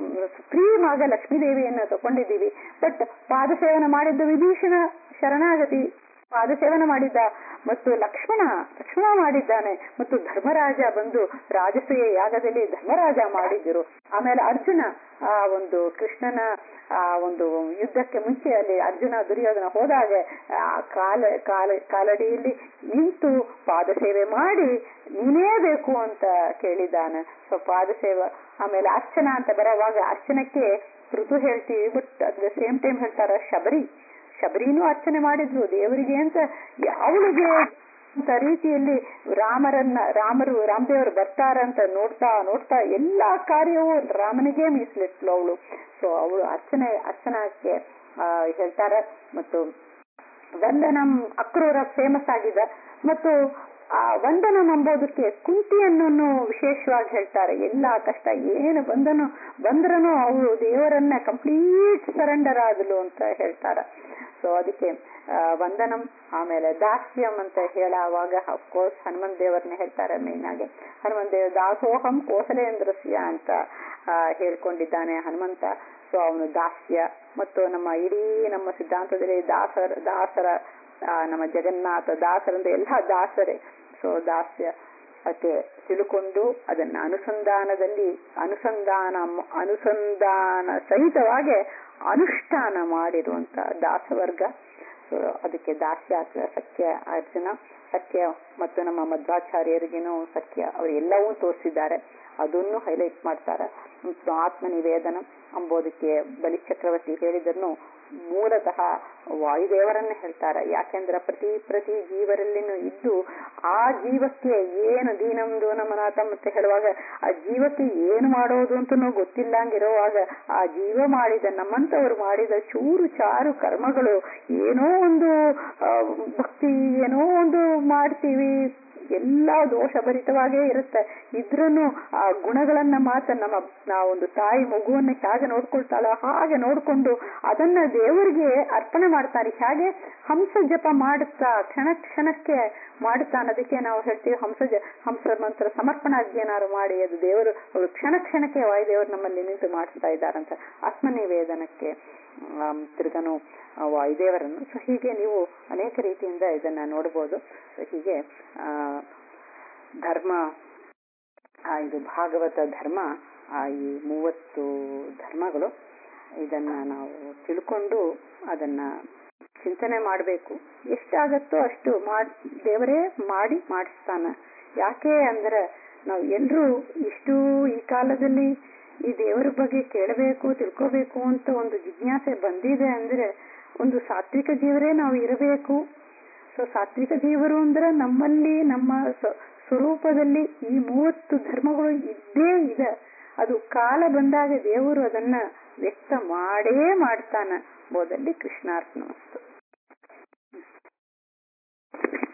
ಪ್ರಿಯವಾಗ ಲಕ್ಷ್ಮೀ ದೇವಿಯನ್ನ ತಕೊಂಡಿದ್ದೀವಿ ಬಟ್ ಪಾದ ಸೇವನೆ ಮಾಡಿದ್ದು ವಿಭೀಷಣ ಶರಣಾಗತಿ ಪಾದ ಸೇವನೆ ಮಾಡಿದ್ದ ಮತ್ತು ಲಕ್ಷ್ಮಣ ಲಕ್ಷ್ಮಣ ಮಾಡಿದ್ದಾನೆ ಮತ್ತು ಧರ್ಮರಾಜ ಬಂದು ರಾಜಸೂಯ ಯಾಗದಲ್ಲಿ ಧರ್ಮರಾಜ ಮಾಡಿದ್ರು ಆಮೇಲೆ ಅರ್ಜುನ ಆ ಒಂದು ಕೃಷ್ಣನ ಆ ಒಂದು ಯುದ್ಧಕ್ಕೆ ಮುಂಚೆ ಅಲ್ಲಿ ಅರ್ಜುನ ದುರ್ಯೋಧನ ಹೋದಾಗ ಆ ಕಾಲ ಕಾಲ ಕಾಲಡಿಯಲ್ಲಿ ನಿಂತು ಪಾದ ಸೇವೆ ಮಾಡಿ ನೀನೇ ಬೇಕು ಅಂತ ಕೇಳಿದ್ದಾನೆ ಸೊ ಪಾದ ಸೇವೆ ಆಮೇಲೆ ಅರ್ಚನ ಅಂತ ಬರೋವಾಗ ಅರ್ಚನಕ್ಕೆ ಋತು ಹೇಳ್ತೀವಿ but at the same time ಹೇಳ್ತಾರ ಶಬರಿ ಶಬರಿನೂ ಅರ್ಚನೆ ಮಾಡಿದ್ರು ದೇವರಿಗೆ ಅಂತ ಅವಳಿಗೆ ಅಂತ ರೀತಿಯಲ್ಲಿ ರಾಮರನ್ನ ರಾಮರು ರಾಮದೇವರು ಬರ್ತಾರಂತ ನೋಡ್ತಾ ನೋಡ್ತಾ ಎಲ್ಲಾ ಕಾರ್ಯವೂ ರಾಮನಿಗೆ ಮೀಸಲಿಟ್ಲು ಅವಳು ಸೊ ಅವಳು ಅರ್ಚನೆ ಅರ್ಚನಾಕ್ಕೆ ಆ, ಹೇಳ್ತಾರೆ ಮತ್ತು ವಂದನಂ ಅಕ್ರೂರ ಫೇಮಸ್ ಆಗಿದೆ ಮತ್ತು ಆ ವಂದನಂ ಎಂಬುದಕ್ಕೆ ಕುಂತಿಯನ್ನು ವಿಶೇಷವಾಗಿ ಹೇಳ್ತಾರೆ ಎಲ್ಲಾ ಕಷ್ಟ ಏನು ಬಂದನು ಬಂದ್ರನು ಅವಳು ದೇವರನ್ನ ಕಂಪ್ಲೀಟ್ ಸರೆಂಡರ್ ಆದಲು ಅಂತ ಹೇಳ್ತಾರೆ ಸೊ ಅದಕ್ಕೆ ಆ, ವಂದನಂ ಆಮೇಲೆ ದಾಸ್ಯಂ ಅಂತ ಹೇಳುವಾಗ ಅಫ್ಕೋರ್ಸ್ ಹನುಮಂತ ದೇವರನ್ನ ಹೇಳ್ತಾರೆ ಮೇನ್ ಆಗಿ ಹನುಮಂತ ದೇವ ದಾಸೋಹಂ ಕೋಸಲೇಂದ್ರಸ್ಯ ಅಂತ ಆ, ಹೇಳ್ಕೊಂಡಿದ್ದಾನೆ ಹನುಮಂತ ಸೊ ಅವನು ದಾಸ್ಯ ಮತ್ತು ನಮ್ಮ ಇಡೀ ನಮ್ಮ ಸಿದ್ಧಾಂತದಲ್ಲಿ ದಾಸರ ದಾಸರ ಆ, ನಮ್ಮ ಜಗನ್ನಾಥ ದಾಸರಂತ ಎಲ್ಲ ದಾಸರೇ ಸೊ ದಾಸ್ಯ ಅದಕ್ಕೆ ತಿಳ್ಕೊಂಡು ಅದನ್ನ ಅನುಸಂಧಾನದಲ್ಲಿ ಅನುಸಂಧಾನ ಅನುಸಂಧಾನ ಸಹಿತವಾಗಿ ಅನುಷ್ಠಾನ ಮಾಡಿರುವಂತ ದಾಸವರ್ಗ ಸೊ ಅದಕ್ಕೆ ದಾಸ್ಯ ಅಥವಾ ಸತ್ಯ ಅರ್ಜುನ ಸತ್ಯ ಮತ್ತು ನಮ್ಮ ಮಧ್ವಾಚಾರ್ಯರಿಗೇನು ಸತ್ಯ ಅವರು ಎಲ್ಲವೂ ತೋರಿಸಿದ್ದಾರೆ ಅದನ್ನು ಹೈಲೈಟ್ ಮಾಡ್ತಾರೆ ಮತ್ತು ಆತ್ಮನಿವೇದನ ಅಂಬೋದಕ್ಕೆ ಬಲಿಚಕ್ರವರ್ತಿ ಹೇಳಿದನ್ನು ಮೂಲತಃ ವಾಯುದೇವರನ್ನ ಹೇಳ್ತಾರೆ ಯಾಕೆಂದ್ರೆ ಪ್ರತಿ ಪ್ರತಿ ಜೀವರಲ್ಲಿನೂ ಇದ್ದು ಆ ಜೀವಕ್ಕೆ ಏನು ದೀನಂ ದೂನಮನಾಥಂ ಅಂತ ಹೇಳುವಾಗ ಆ ಜೀವಕ್ಕೆ ಏನು ಮಾಡೋದು ಅಂತನೂ ಗೊತ್ತಿಲ್ಲಂಗಿರುವಾಗ ಆ ಜೀವ ಮಾಡಿದ ನಮ್ಮಂತವ್ರು ಮಾಡಿದ ಚೂರು ಚಾರು ಕರ್ಮಗಳು ಏನೋ ಒಂದು ಆ, ಭಕ್ತಿ ಏನೋ ಒಂದು ಮಾಡ್ತೀವಿ ಎಲ್ಲಾ ದೋಷಭರಿತವಾಗೇ ಇರುತ್ತೆ ಇದ್ರೂನು ಆ ಗುಣಗಳನ್ನ ಮಾತ್ರ ನಮ್ಮ ನಾವೊಂದು ತಾಯಿ ಮಗುವನ್ನ ಹೇಗೆ ನೋಡ್ಕೊಳ್ತಾಳ ಹಾಗೆ ನೋಡ್ಕೊಂಡು ಅದನ್ನ ದೇವರಿಗೆ ಅರ್ಪಣೆ ಮಾಡ್ತಾರೆ ಹೇಗೆ ಹಂಸ ಜಪ ಮಾಡುತ್ತಾ ಕ್ಷಣ ಕ್ಷಣಕ್ಕೆ ಮಾಡುತ್ತಾನೆ ಅದಕ್ಕೆ ನಾವು ಹೇಳ್ತೀವಿ ಹಂಸ ಜ ಹಂಸ ಮಂತ್ರ ಸಮರ್ಪಣಾಜ್ಞೇನಾರು ಮಾಡಿ ಅದು ದೇವರು ಅವರು ಕ್ಷಣ ಕ್ಷಣಕ್ಕೆ ವಾಯುದೇವರು ನಮ್ಮಲ್ಲಿ ನಿಂತು ಮಾಡಿಸ್ತಾ ಇದ್ದಾರಂತ ಆತ್ಮನಿವೇದನಕ್ಕೆ ಆಮ್, ತಿರ್ಗನು ಆ ವಾಯುದೇವರನ್ನು ಸೊ ಹೀಗೆ ನೀವು ಅನೇಕ ರೀತಿಯಿಂದ ಇದನ್ನ ನೋಡಬಹುದು ಸೊ ಹೀಗೆ ಆ ಧರ್ಮ ಆ ಇದು ಭಾಗವತ ಧರ್ಮ ಆ ಈ ಮೂವತ್ತು ಧರ್ಮಗಳು ಇದನ್ನ ನಾವು ತಿಳ್ಕೊಂಡು ಅದನ್ನ ಚಿಂತನೆ ಮಾಡಬೇಕು ಎಷ್ಟಾಗತ್ತೋ ಅಷ್ಟು ಮಾಡ್ ದೇವರೇ ಮಾಡಿ ಮಾಡಿಸ್ತಾನ ಯಾಕೆ ಅಂದ್ರೆ ನಾವು ಎಲ್ರೂ ಇಷ್ಟು ಈ ಕಾಲದಲ್ಲಿ ಈ ದೇವರ ಬಗ್ಗೆ ಕೇಳಬೇಕು ತಿಳ್ಕೋಬೇಕು ಅಂತ ಒಂದು ಜಿಜ್ಞಾಸೆ ಬಂದಿದೆ ಅಂದ್ರೆ ಒಂದು ಸಾತ್ವಿಕ ಜೀವರೇ ನಾವು ಇರಬೇಕು ಸೊ ಸಾತ್ವಿಕ ಜೀವರು ಅಂದ್ರೆ ನಮ್ಮಲ್ಲಿ ನಮ್ಮ ಸ- ಸ್ವರೂಪದಲ್ಲಿ ಈ ಮೂವತ್ತು ಧರ್ಮಗಳು ಇದ್ದೇ ಇದೆ ಅದು ಕಾಲ ಬಂದಾಗ ದೇವರು ಅದನ್ನ ವ್ಯಕ್ತ ಮಾಡೇ ಮಾಡ್ತಾನ ಬೋದಲ್ಲಿ ಕೃಷ್ಣಾರ್ಪಣ ವಸ್ತು